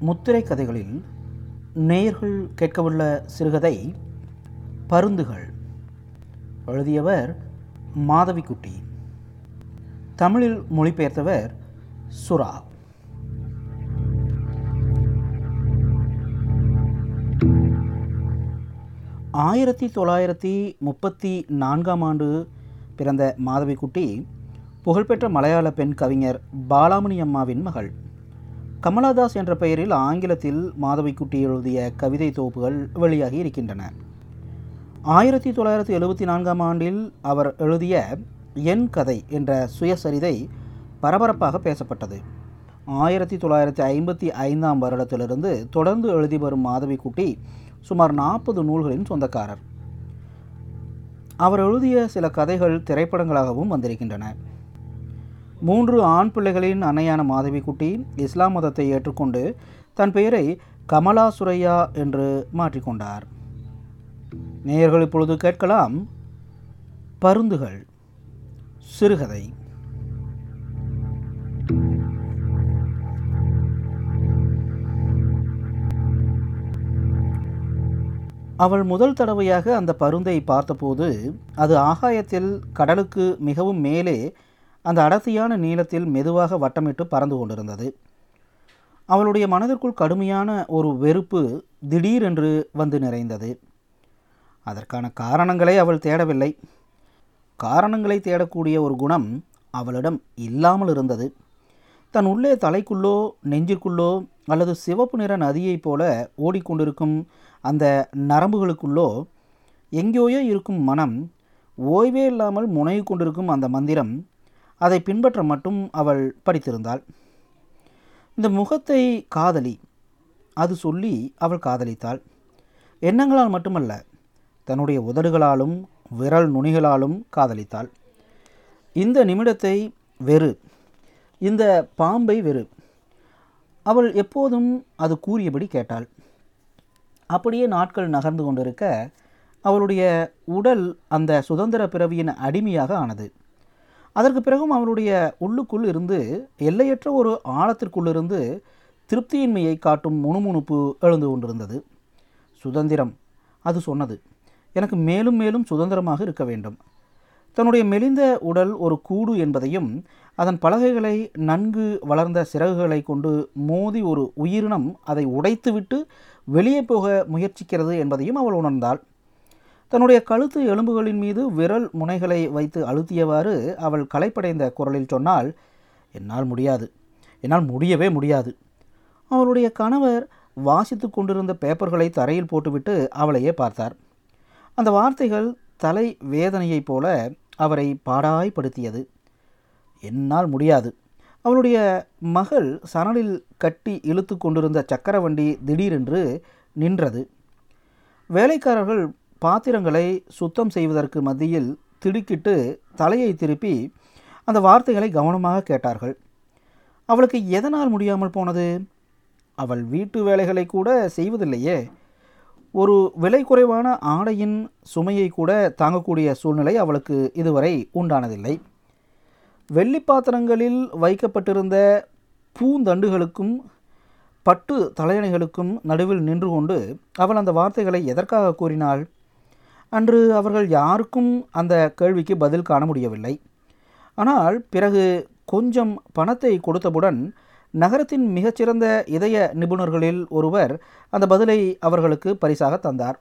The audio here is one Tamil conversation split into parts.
முத்திரை கதைகளில் நேயர்கள் கேட்கவுள்ள சிறுகதை பருந்துகள் எழுதியவர் மாதவிக்குட்டி தமிழில் மொழிபெயர்த்தவர் சுரா ஆயிரத்தி தொள்ளாயிரத்தி முப்பத்தி நான்காம் ஆண்டு பிறந்த மாதவிக்குட்டி புகழ்பெற்ற மலையாள பெண் கவிஞர் பாலாமணி அம்மாவின் மகள் கமலாதாஸ் என்ற பெயரில் ஆங்கிலத்தில் மாதவிக்குட்டி எழுதிய கவிதை தொகுப்புகள் வெளியாகி இருக்கின்றன ஆயிரத்தி தொள்ளாயிரத்தி எழுபத்தி நான்காம் ஆண்டில் அவர் எழுதிய என் கதை என்ற சுயசரிதை பரபரப்பாக பேசப்பட்டது ஆயிரத்தி தொள்ளாயிரத்தி ஐம்பத்தி ஐந்தாம் வருடத்திலிருந்து தொடர்ந்து எழுதி வரும் மாதவிக்குட்டி சுமார் நாற்பது நூல்களின் சொந்தக்காரர் அவர் எழுதிய சில கதைகள் திரைப்படங்களாகவும் வந்திருக்கின்றன மூன்று ஆண் பிள்ளைகளின் அன்னையான மாதவிக்குட்டி இஸ்லாம் மதத்தை ஏற்றுக்கொண்டு தன் பெயரை கமலா சுரையா என்று மாற்றிக்கொண்டார் நேயர்கள் இப்பொழுது கேட்கலாம் பருந்துகள் சிறுகதை அவள் முதல் தடவையாக அந்த பருந்தை பார்த்தபோது அது ஆகாயத்தில் கடலுக்கு மிகவும் மேலே அந்த அடர்த்தியான நீளத்தில் மெதுவாக வட்டமிட்டு பறந்து கொண்டிருந்தது அவளுடைய மனதிற்குள் கடுமையான ஒரு வெறுப்பு திடீரென்று வந்து நிறைந்தது அதற்கான காரணங்களை அவள் தேடவில்லை காரணங்களை தேடக்கூடிய ஒரு குணம் அவளிடம் இல்லாமல் இருந்தது தன் உள்ளே தலைக்குள்ளோ நெஞ்சிற்குள்ளோ அல்லது சிவப்பு நிற நதியைப் போல ஓடிக்கொண்டிருக்கும் அந்த நரம்புகளுக்குள்ளோ எங்கேயோ இருக்கும் மனம் ஓய்வே இல்லாமல் முனைவு கொண்டிருக்கும் அந்த மந்திரம் அதை பின்பற்ற மட்டும் அவள் படித்திருந்தாள் இந்த முகத்தை காதலி அது சொல்லி அவள் காதலித்தாள் எண்ணங்களால் மட்டுமல்ல தன்னுடைய உதடுகளாலும் விரல் நுனிகளாலும் காதலித்தாள் இந்த நிமிடத்தை வெறு இந்த பாம்பை வெறு அவள் எப்போதும் அது கூறியபடி கேட்டாள் அப்படியே நாட்கள் நகர்ந்து கொண்டிருக்க அவளுடைய உடல் அந்த சுதந்திர பிறவியின் அடிமையாக ஆனது அதற்கு பிறகும் அவளுடைய உள்ளுக்குள் இருந்து எல்லையற்ற ஒரு ஆழத்திற்குள்ளிருந்து திருப்தியின்மையை காட்டும் முணுமுணுப்பு எழுந்து கொண்டிருந்தது சுதந்திரம் அது சொன்னது எனக்கு மேலும் மேலும் சுதந்திரமாக இருக்க வேண்டும் தன்னுடைய மெலிந்த உடல் ஒரு கூடு என்பதையும் அதன் பலகைகளை நன்கு வளர்ந்த சிறகுகளை கொண்டு மோதி ஒரு உயிரினம் அதை உடைத்துவிட்டு வெளியே போக முயற்சிக்கிறது என்பதையும் அவள் உணர்ந்தாள் தன்னுடைய கழுத்து எலும்புகளின் மீது விரல் முனைகளை வைத்து அழுத்தியவாறு அவள் களைப்படைந்த குரலில் சொன்னால் என்னால் முடியாது என்னால் முடியவே முடியாது அவளுடைய கணவர் வாசித்து கொண்டிருந்த பேப்பர்களை தரையில் போட்டுவிட்டு அவளையே பார்த்தார் அந்த வார்த்தைகள் தலை வேதனையைப் போல அவரை பாடாய்படுத்தியது என்னால் முடியாது அவளுடைய மகள் சணலில் கட்டி இழுத்து கொண்டிருந்த சக்கரவண்டி திடீரென்று நின்றது வேலைக்காரர்கள் பாத்திரங்களை சுத்தம் செய்வதற்கு மத்தியில் திடுக்கிட்டு தலையை திருப்பி அந்த வார்த்தைகளை கவனமாக கேட்டார்கள் அவளுக்கு எதனால் முடியாமல் போனது அவள் வீட்டு வேலைகளை கூட செய்வதில்லையே ஒரு விலை குறைவான ஆடையின் சுமையை கூட தாங்கக்கூடிய சூழ்நிலை அவளுக்கு இதுவரை உண்டானதில்லை வெள்ளி பாத்திரங்களில் வைக்கப்பட்டிருந்த பூந்தண்டுகளுக்கும் பட்டு தலையணைகளுக்கும் நடுவில் நின்று கொண்டு அவள் அந்த வார்த்தைகளை எதற்காக கூறினாள் அன்று அவர்கள் யாருக்கும் அந்த கேள்விக்கு பதில் காண முடியவில்லை ஆனால் பிறகு கொஞ்சம் பணத்தை கொடுத்தவுடன் நகரத்தின் மிகச்சிறந்த இதய நிபுணர்களில் ஒருவர் அந்த பதிலை அவர்களுக்கு பரிசாக தந்தார்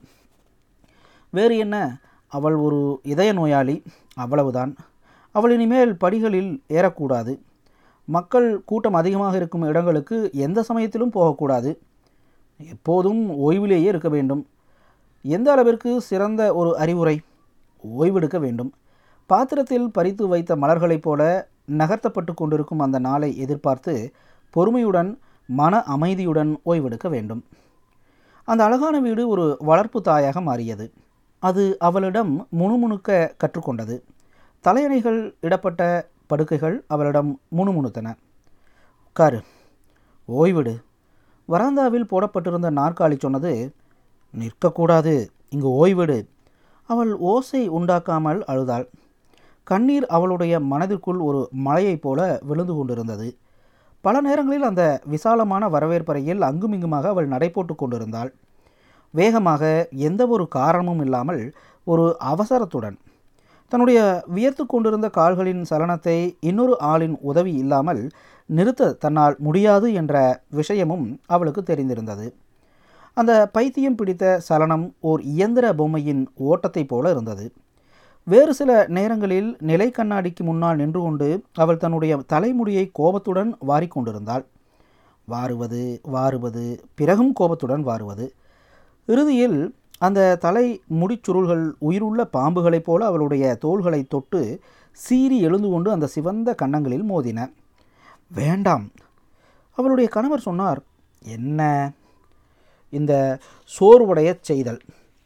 வேறு என்ன அவள் ஒரு இதய நோயாளி அவ்வளவுதான் அவள் இனிமேல் படிகளில் ஏறக்கூடாது மக்கள் கூட்டம் அதிகமாக இருக்கும் இடங்களுக்கு எந்த சமயத்திலும் போகக்கூடாது எப்போதும் ஓய்விலேயே இருக்க வேண்டும் எந்த அளவிற்கு சிறந்த ஒரு அறிவுரை ஓய்வெடுக்க வேண்டும் பாத்திரத்தில் பறித்து வைத்த மலர்களைப் போல நகர்த்தப்பட்டு கொண்டிருக்கும் அந்த நாளை எதிர்பார்த்து பொறுமையுடன் மன அமைதியுடன் ஓய்வெடுக்க வேண்டும் அந்த அழகான வீடு ஒரு வளர்ப்பு தாயாக மாறியது அது அவளிடம் முணுமுணுக்க கற்றுக்கொண்டது தலையணைகள் இடப்பட்ட படுக்கைகள் அவளிடம் முணுமுணுத்தன உட்காரு ஓய்விடு வராந்தாவில் போடப்பட்டிருந்த நாற்காலி சொன்னது நிற்கக்கூடாது இங்கு ஓய்விடு அவள் ஓசை உண்டாக்காமல் அழுதாள் கண்ணீர் அவளுடைய மனதிற்குள் ஒரு மழையைப் போல விழுந்து கொண்டிருந்தது பல நேரங்களில் அந்த விசாலமான வரவேற்பறையில் அங்குமிங்குமாக அவள் நடைபோட்டு கொண்டிருந்தாள் வேகமாக எந்த ஒரு காரணமும் இல்லாமல் ஒரு அவசரத்துடன் தன்னுடைய வியர்த்து கொண்டிருந்த கால்களின் சலனத்தை இன்னொரு ஆளின் உதவி இல்லாமல் நிறுத்த தன்னால் முடியாது என்ற விஷயமும் அவளுக்கு தெரிந்திருந்தது அந்த பைத்தியம் பிடித்த சலனம் ஓர் இயந்திர பொம்மையின் ஓட்டத்தைப் போல இருந்தது வேறு சில நேரங்களில் நிலை கண்ணாடிக்கு முன்னால் நின்று கொண்டு அவள் தன்னுடைய தலைமுடியை கோபத்துடன் வாரிக்கொண்டிருந்தாள் வாருவது வாருவது பிறகும் கோபத்துடன் வாருவது இறுதியில் அந்த தலை முடிச்சுருள்கள் உயிருள்ள பாம்புகளைப் போல அவளுடைய தோள்களை தொட்டு சீறி எழுந்து கொண்டு அந்த சிவந்த கன்னங்களில் மோதின வேண்டாம் அவளுடைய கணவர் சொன்னார் என்ன இந்த சோர்வுடைய செய்தல்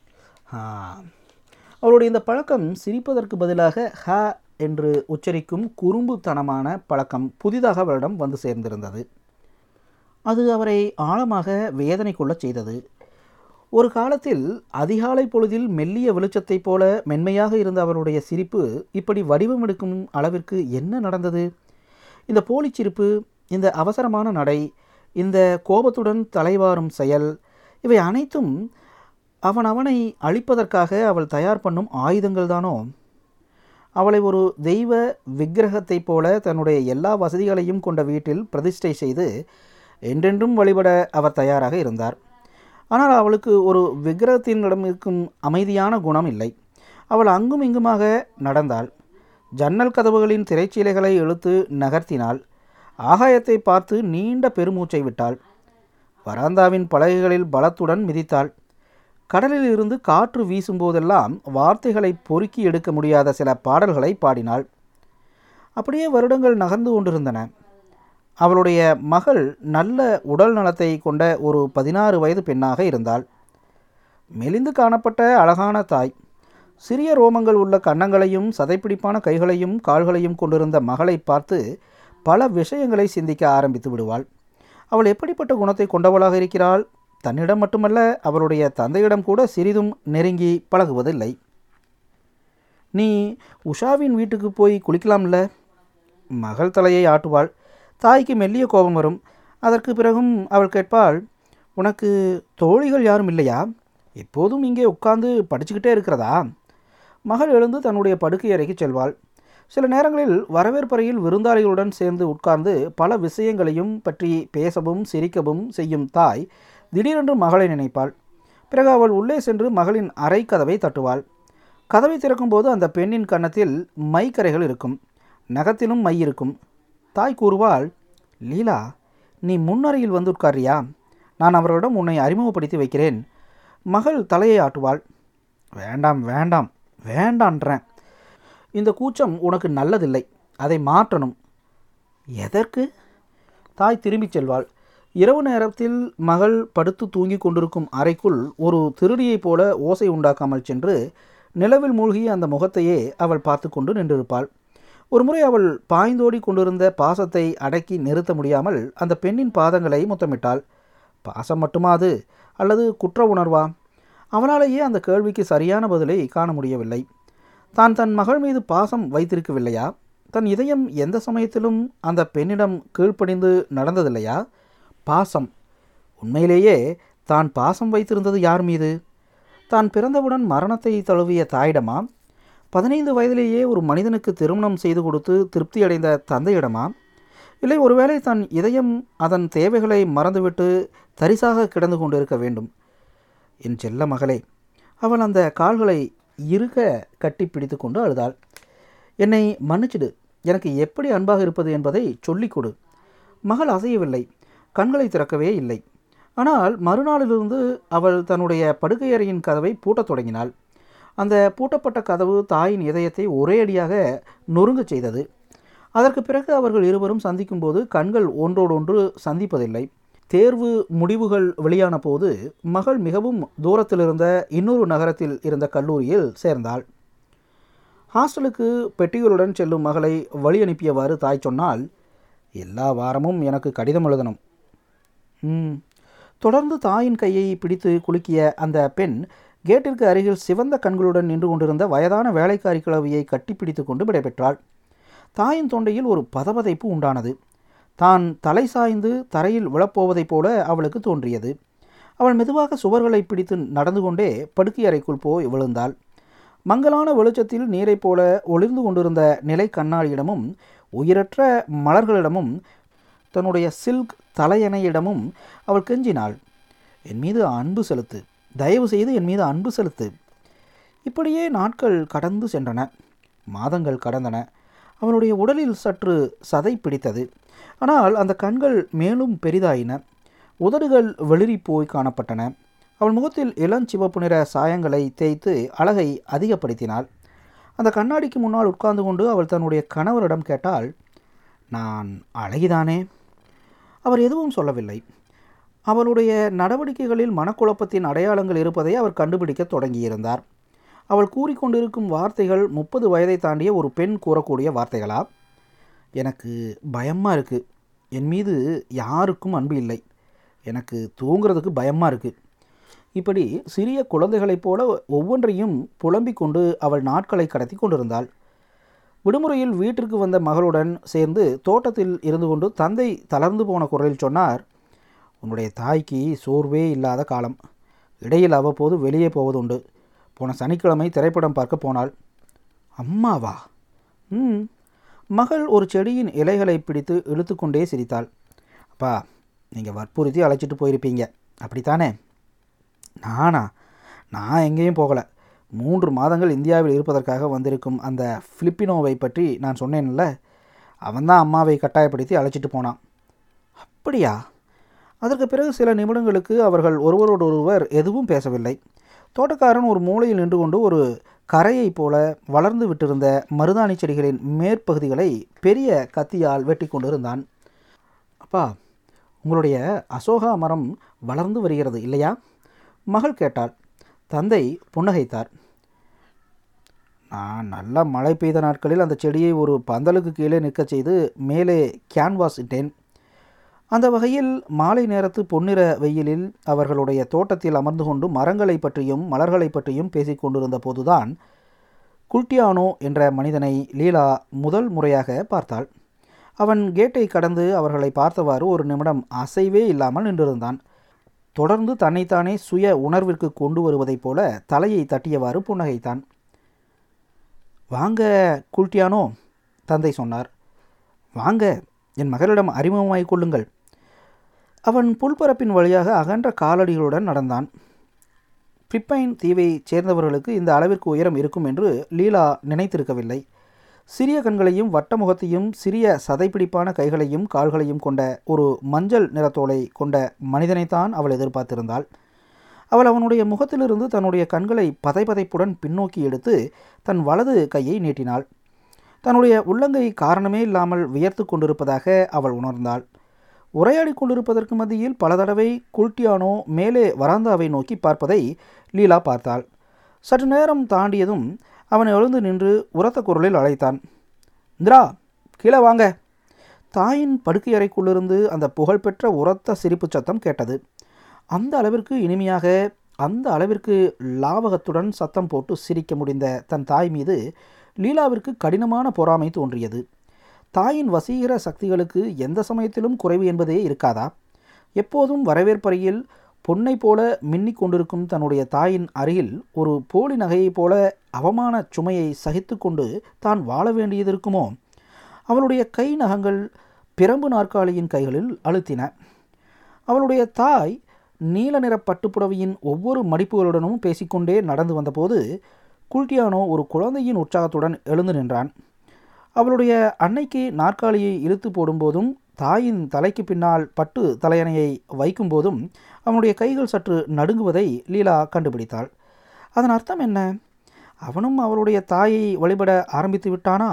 அவளுடைய இந்த பழக்கம் சிரிப்பதற்கு பதிலாக ஹ என்று உச்சரிக்கும் குறும்புத்தனமான பழக்கம் புதிதாக அவரிடம் வந்து சேர்ந்திருந்தது அது அவரை ஆழமாக வேதனை கொள்ளச் செய்தது ஒரு காலத்தில் அதிகாலை பொழுதில் மெல்லிய வெளிச்சத்தைப் போல மென்மையாக இருந்த அவருடைய சிரிப்பு இப்படி வடிவமெடுக்கும் அளவிற்கு என்ன நடந்தது இந்த போலிச் சிரிப்பு இந்த அவசரமான நடை இந்த கோபத்துடன் தலைவாரும் செயல் இவை அனைத்தும் அவன் அவனை அழிப்பதற்காக அவள் தயார் பண்ணும் ஆயுதங்கள் தானோ அவளை ஒரு தெய்வ விக்கிரகத்தைப் போல தன்னுடைய எல்லா வசதிகளையும் கொண்ட வீட்டில் பிரதிஷ்டை செய்து என்றென்றும் வழிபட அவர் தயாராக இருந்தார் ஆனால் அவளுக்கு ஒரு விக்கிரகத்தினிடம் இருக்கும் அமைதியான குணம் இல்லை அவள் அங்கும் இங்குமாக நடந்தாள் ஜன்னல் கதவுகளின் திரைச்சீலைகளை இழுத்து நகர்த்தினாள் ஆகாயத்தை பார்த்து நீண்ட பெருமூச்சை விட்டாள் வராந்தாவின் பலகைகளில் பலத்துடன் மிதித்தாள் கடலில் இருந்து காற்று வீசும்போதெல்லாம் வார்த்தைகளை பொறுக்கி எடுக்க முடியாத சில பாடல்களை பாடினாள் அப்படியே வருடங்கள் நகர்ந்து கொண்டிருந்தன அவளுடைய மகள் நல்ல உடல் நலத்தை கொண்ட ஒரு பதினாறு வயது பெண்ணாக இருந்தாள் மெலிந்து காணப்பட்ட அழகான தாய் சிறிய ரோமங்கள் உள்ள கன்னங்களையும் சதைப்பிடிப்பான கைகளையும் கால்களையும் கொண்டிருந்த மகளை பார்த்து பல விஷயங்களை சிந்திக்க ஆரம்பித்து விடுவாள் அவள் எப்படிப்பட்ட குணத்தை கொண்டவளாக இருக்கிறாள் தன்னிடம் மட்டுமல்ல அவளுடைய தந்தையிடம் கூட சிறிதும் நெருங்கி பழகுவதில்லை நீ உஷாவின் வீட்டுக்கு போய் குளிக்கலாம்ல மகள் தலையை ஆட்டுவாள் தாய்க்கு மெல்லிய கோபம் வரும் அதற்கு பிறகும் அவள் கேட்பாள் உனக்கு தோழிகள் யாரும் இல்லையா எப்போதும் இங்கே உட்கார்ந்து படிச்சுக்கிட்டே இருக்கிறதா மகள் எழுந்து தன்னுடைய படுக்கை அறைக்கு செல்வாள் சில நேரங்களில் வரவேற்பறையில் விருந்தாளிகளுடன் சேர்ந்து உட்கார்ந்து பல விஷயங்களையும் பற்றி பேசவும் சிரிக்கவும் செய்யும் தாய் திடீரென்று மகளை நினைப்பாள் பிறகு அவள் உள்ளே சென்று மகளின் அறை கதவை தட்டுவாள் கதவை திறக்கும்போது அந்த பெண்ணின் கன்னத்தில் மைக்கரைகள் இருக்கும் நகத்திலும் மை இருக்கும் தாய் கூறுவாள் லீலா நீ முன்னறையில் வந்து உட்காரியா நான் அவர்களிடம் உன்னை அறிமுகப்படுத்தி வைக்கிறேன் மகள் தலையை ஆட்டுவாள் வேண்டாம் வேண்டாம் வேண்டான்றேன் இந்த கூச்சம் உனக்கு நல்லதில்லை அதை மாற்றணும் எதற்கு தாய் திரும்பிச் செல்வாள் இரவு நேரத்தில் மகள் படுத்து தூங்கி கொண்டிருக்கும் அறைக்குள் ஒரு திருடியைப் போல ஓசை உண்டாக்காமல் சென்று நிலவில் மூழ்கி அந்த முகத்தையே அவள் பார்த்து கொண்டு நின்றிருப்பாள் ஒருமுறை அவள் பாய்ந்தோடி கொண்டிருந்த பாசத்தை அடக்கி நிறுத்த முடியாமல் அந்த பெண்ணின் பாதங்களை முத்தமிட்டாள் பாசம் மட்டுமா அது அல்லது குற்ற உணர்வா அவளாலேயே அந்த கேள்விக்கு சரியான பதிலை காண முடியவில்லை தான் தன் மகள் மீது பாசம் வைத்திருக்கவில்லையா தன் இதயம் எந்த சமயத்திலும் அந்த பெண்ணிடம் கீழ்ப்படிந்து நடந்ததில்லையா பாசம் உண்மையிலேயே தான் பாசம் வைத்திருந்தது யார் மீது தான் பிறந்தவுடன் மரணத்தை தழுவிய தாயிடமா பதினைந்து வயதிலேயே ஒரு மனிதனுக்கு திருமணம் செய்து கொடுத்து திருப்தியடைந்த தந்தையிடமா இல்லை ஒருவேளை தன் இதயம் அதன் தேவைகளை மறந்துவிட்டு தரிசாக கிடந்து கொண்டிருக்க வேண்டும் என் செல்ல மகளே அவள் அந்த கால்களை இருக கட்டி பிடித்து கொண்டு அழுதாள் என்னை மன்னிச்சிடு எனக்கு எப்படி அன்பாக இருப்பது என்பதை சொல்லிக் கொடு மகள் அசையவில்லை கண்களை திறக்கவே இல்லை ஆனால் மறுநாளிலிருந்து அவள் தன்னுடைய படுக்கையறையின் கதவை பூட்டத் தொடங்கினாள் அந்த பூட்டப்பட்ட கதவு தாயின் இதயத்தை ஒரே அடியாக நொறுங்கச் செய்தது அதற்கு பிறகு அவர்கள் இருவரும் சந்திக்கும்போது கண்கள் ஒன்றோடொன்று சந்திப்பதில்லை தேர்வு முடிவுகள் வெளியான போது மகள் மிகவும் தூரத்தில் இருந்த இன்னொரு நகரத்தில் இருந்த கல்லூரியில் சேர்ந்தாள் ஹாஸ்டலுக்கு பெட்டிகளுடன் செல்லும் மகளை வழி அனுப்பியவாறு தாய் சொன்னால் எல்லா வாரமும் எனக்கு கடிதம் எழுதணும் ம் தொடர்ந்து தாயின் கையை பிடித்து குலுக்கிய அந்த பெண் கேட்டிற்கு அருகில் சிவந்த கண்களுடன் நின்று கொண்டிருந்த வயதான வேலைக்காரி கிழவியை கட்டிப்பிடித்து கொண்டு விடைபெற்றாள் தாயின் தொண்டையில் ஒரு பதபதைப்பு உண்டானது தான் தலை சாய்ந்து தரையில் விழப்போவதைப் போல அவளுக்கு தோன்றியது அவள் மெதுவாக சுவர்களை பிடித்து நடந்து கொண்டே படுக்கை அறைக்குள் போய் விழுந்தாள் மங்கலான வெளிச்சத்தில் நீரைப் போல ஒளிர்ந்து கொண்டிருந்த நிலை கண்ணாடியிடமும் உயிரற்ற மலர்களிடமும் தன்னுடைய சில்க் தலையணையிடமும் அவள் கெஞ்சினாள் என் மீது அன்பு செலுத்து தயவு செய்து என் மீது அன்பு செலுத்து இப்படியே நாட்கள் கடந்து சென்றன மாதங்கள் கடந்தன அவனுடைய உடலில் சற்று சதை பிடித்தது ஆனால் அந்த கண்கள் மேலும் பெரிதாயின உதடுகள் வெளிரி போய் காணப்பட்டன அவள் முகத்தில் இளஞ்சிவப்பு நிற சாயங்களை தேய்த்து அழகை அதிகப்படுத்தினாள் அந்த கண்ணாடிக்கு முன்னால் உட்கார்ந்து கொண்டு அவள் தன்னுடைய கணவரிடம் கேட்டால் நான் அழகிதானே அவர் எதுவும் சொல்லவில்லை அவளுடைய நடவடிக்கைகளில் மனக்குழப்பத்தின் அடையாளங்கள் இருப்பதை அவர் கண்டுபிடிக்க தொடங்கியிருந்தார் அவள் கூறிக்கொண்டிருக்கும் வார்த்தைகள் முப்பது வயதை தாண்டிய ஒரு பெண் கூறக்கூடிய வார்த்தைகளா எனக்கு பயமாக இருக்குது என் மீது யாருக்கும் அன்பு இல்லை எனக்கு தூங்குறதுக்கு பயமாக இருக்குது இப்படி சிறிய குழந்தைகளைப் போல ஒவ்வொன்றையும் புலம்பிக் கொண்டு அவள் நாட்களை கடத்தி கொண்டிருந்தாள் விடுமுறையில் வீட்டிற்கு வந்த மகளுடன் சேர்ந்து தோட்டத்தில் இருந்து கொண்டு தந்தை தளர்ந்து போன குரலில் சொன்னார் உன்னுடைய தாய்க்கு சோர்வே இல்லாத காலம் இடையில் அவ்வப்போது வெளியே போவதுண்டு போன சனிக்கிழமை திரைப்படம் பார்க்க போனாள் அம்மாவா ம் மகள் ஒரு செடியின் இலைகளை பிடித்து இழுத்துக்கொண்டே சிரித்தாள் அப்பா நீங்கள் வற்புறுத்தி அழைச்சிட்டு போயிருப்பீங்க அப்படித்தானே நானா நான் எங்கேயும் போகலை மூன்று மாதங்கள் இந்தியாவில் இருப்பதற்காக வந்திருக்கும் அந்த பிலிப்பினோவை பற்றி நான் சொன்னேன்ல அவன்தான் அம்மாவை கட்டாயப்படுத்தி அழைச்சிட்டு போனான் அப்படியா அதற்கு பிறகு சில நிமிடங்களுக்கு அவர்கள் ஒருவரோடொருவர் எதுவும் பேசவில்லை தோட்டக்காரன் ஒரு மூலையில் நின்று கொண்டு ஒரு கரையைப் போல வளர்ந்து விட்டிருந்த மருதாணி செடிகளின் மேற்பகுதிகளை பெரிய கத்தியால் வெட்டி கொண்டிருந்தான் அப்பா உங்களுடைய அசோகா மரம் வளர்ந்து வருகிறது இல்லையா மகள் கேட்டாள் தந்தை புன்னகைத்தார் நான் நல்ல மழை பெய்த நாட்களில் அந்த செடியை ஒரு பந்தலுக்கு கீழே நிற்கச் செய்து மேலே கேன்வாஸ் இட்டேன் அந்த வகையில் மாலை நேரத்து பொன்னிற வெயிலில் அவர்களுடைய தோட்டத்தில் அமர்ந்து கொண்டு மரங்களை பற்றியும் மலர்களை பற்றியும் பேசிக் கொண்டிருந்த போதுதான் குல்டியானோ என்ற மனிதனை லீலா முதல் முறையாக பார்த்தாள் அவன் கேட்டை கடந்து அவர்களை பார்த்தவாறு ஒரு நிமிடம் அசைவே இல்லாமல் நின்றிருந்தான் தொடர்ந்து தன்னைத்தானே சுய உணர்விற்கு கொண்டு வருவதைப் போல தலையை தட்டியவாறு புன்னகைத்தான் வாங்க குல்டியானோ தந்தை சொன்னார் வாங்க என் மகளிடம் அறிமுகமாகிக் கொள்ளுங்கள் அவன் புல்பரப்பின் வழியாக அகன்ற காலடிகளுடன் நடந்தான் பிப்பைன் தீவைச் சேர்ந்தவர்களுக்கு இந்த அளவிற்கு உயரம் இருக்கும் என்று லீலா நினைத்திருக்கவில்லை சிறிய கண்களையும் வட்ட முகத்தையும் சிறிய சதைப்பிடிப்பான கைகளையும் கால்களையும் கொண்ட ஒரு மஞ்சள் நிறத்தோலை கொண்ட மனிதனைத்தான் அவள் எதிர்பார்த்திருந்தாள் அவள் அவனுடைய முகத்திலிருந்து தன்னுடைய கண்களை பதைபதைப்புடன் பின்னோக்கி எடுத்து தன் வலது கையை நீட்டினாள் தன்னுடைய உள்ளங்கை காரணமே இல்லாமல் வியர்த்து கொண்டிருப்பதாக அவள் உணர்ந்தாள் உரையாடி கொண்டிருப்பதற்கு மத்தியில் பல தடவை குல்டியானோ மேலே வராந்தாவை நோக்கி பார்ப்பதை லீலா பார்த்தாள் சற்று நேரம் தாண்டியதும் அவன் எழுந்து நின்று உரத்த குரலில் அழைத்தான் இந்திரா கீழே வாங்க தாயின் படுக்கை அறைக்குள்ளிருந்து அந்த புகழ்பெற்ற உரத்த சிரிப்பு சத்தம் கேட்டது அந்த அளவிற்கு இனிமையாக அந்த அளவிற்கு லாவகத்துடன் சத்தம் போட்டு சிரிக்க முடிந்த தன் தாய் மீது லீலாவிற்கு கடினமான பொறாமை தோன்றியது தாயின் வசீகர சக்திகளுக்கு எந்த சமயத்திலும் குறைவு என்பதே இருக்காதா எப்போதும் வரவேற்பறையில் பொன்னை போல மின்னிக் கொண்டிருக்கும் தன்னுடைய தாயின் அருகில் ஒரு போலி நகையைப் போல அவமான சுமையை சகித்து கொண்டு தான் வாழ வேண்டியது இருக்குமோ அவளுடைய கை நகங்கள் பிரம்பு நாற்காலியின் கைகளில் அழுத்தின அவளுடைய தாய் நீல நிற பட்டுப்புடவையின் ஒவ்வொரு மடிப்புகளுடனும் பேசிக்கொண்டே நடந்து வந்தபோது குல்டியானோ ஒரு குழந்தையின் உற்சாகத்துடன் எழுந்து நின்றான் அவளுடைய அன்னைக்கு நாற்காலியை இழுத்து போடும்போதும் தாயின் தலைக்கு பின்னால் பட்டு தலையணையை வைக்கும்போதும் அவனுடைய கைகள் சற்று நடுங்குவதை லீலா கண்டுபிடித்தாள் அதன் அர்த்தம் என்ன அவனும் அவளுடைய தாயை வழிபட ஆரம்பித்து விட்டானா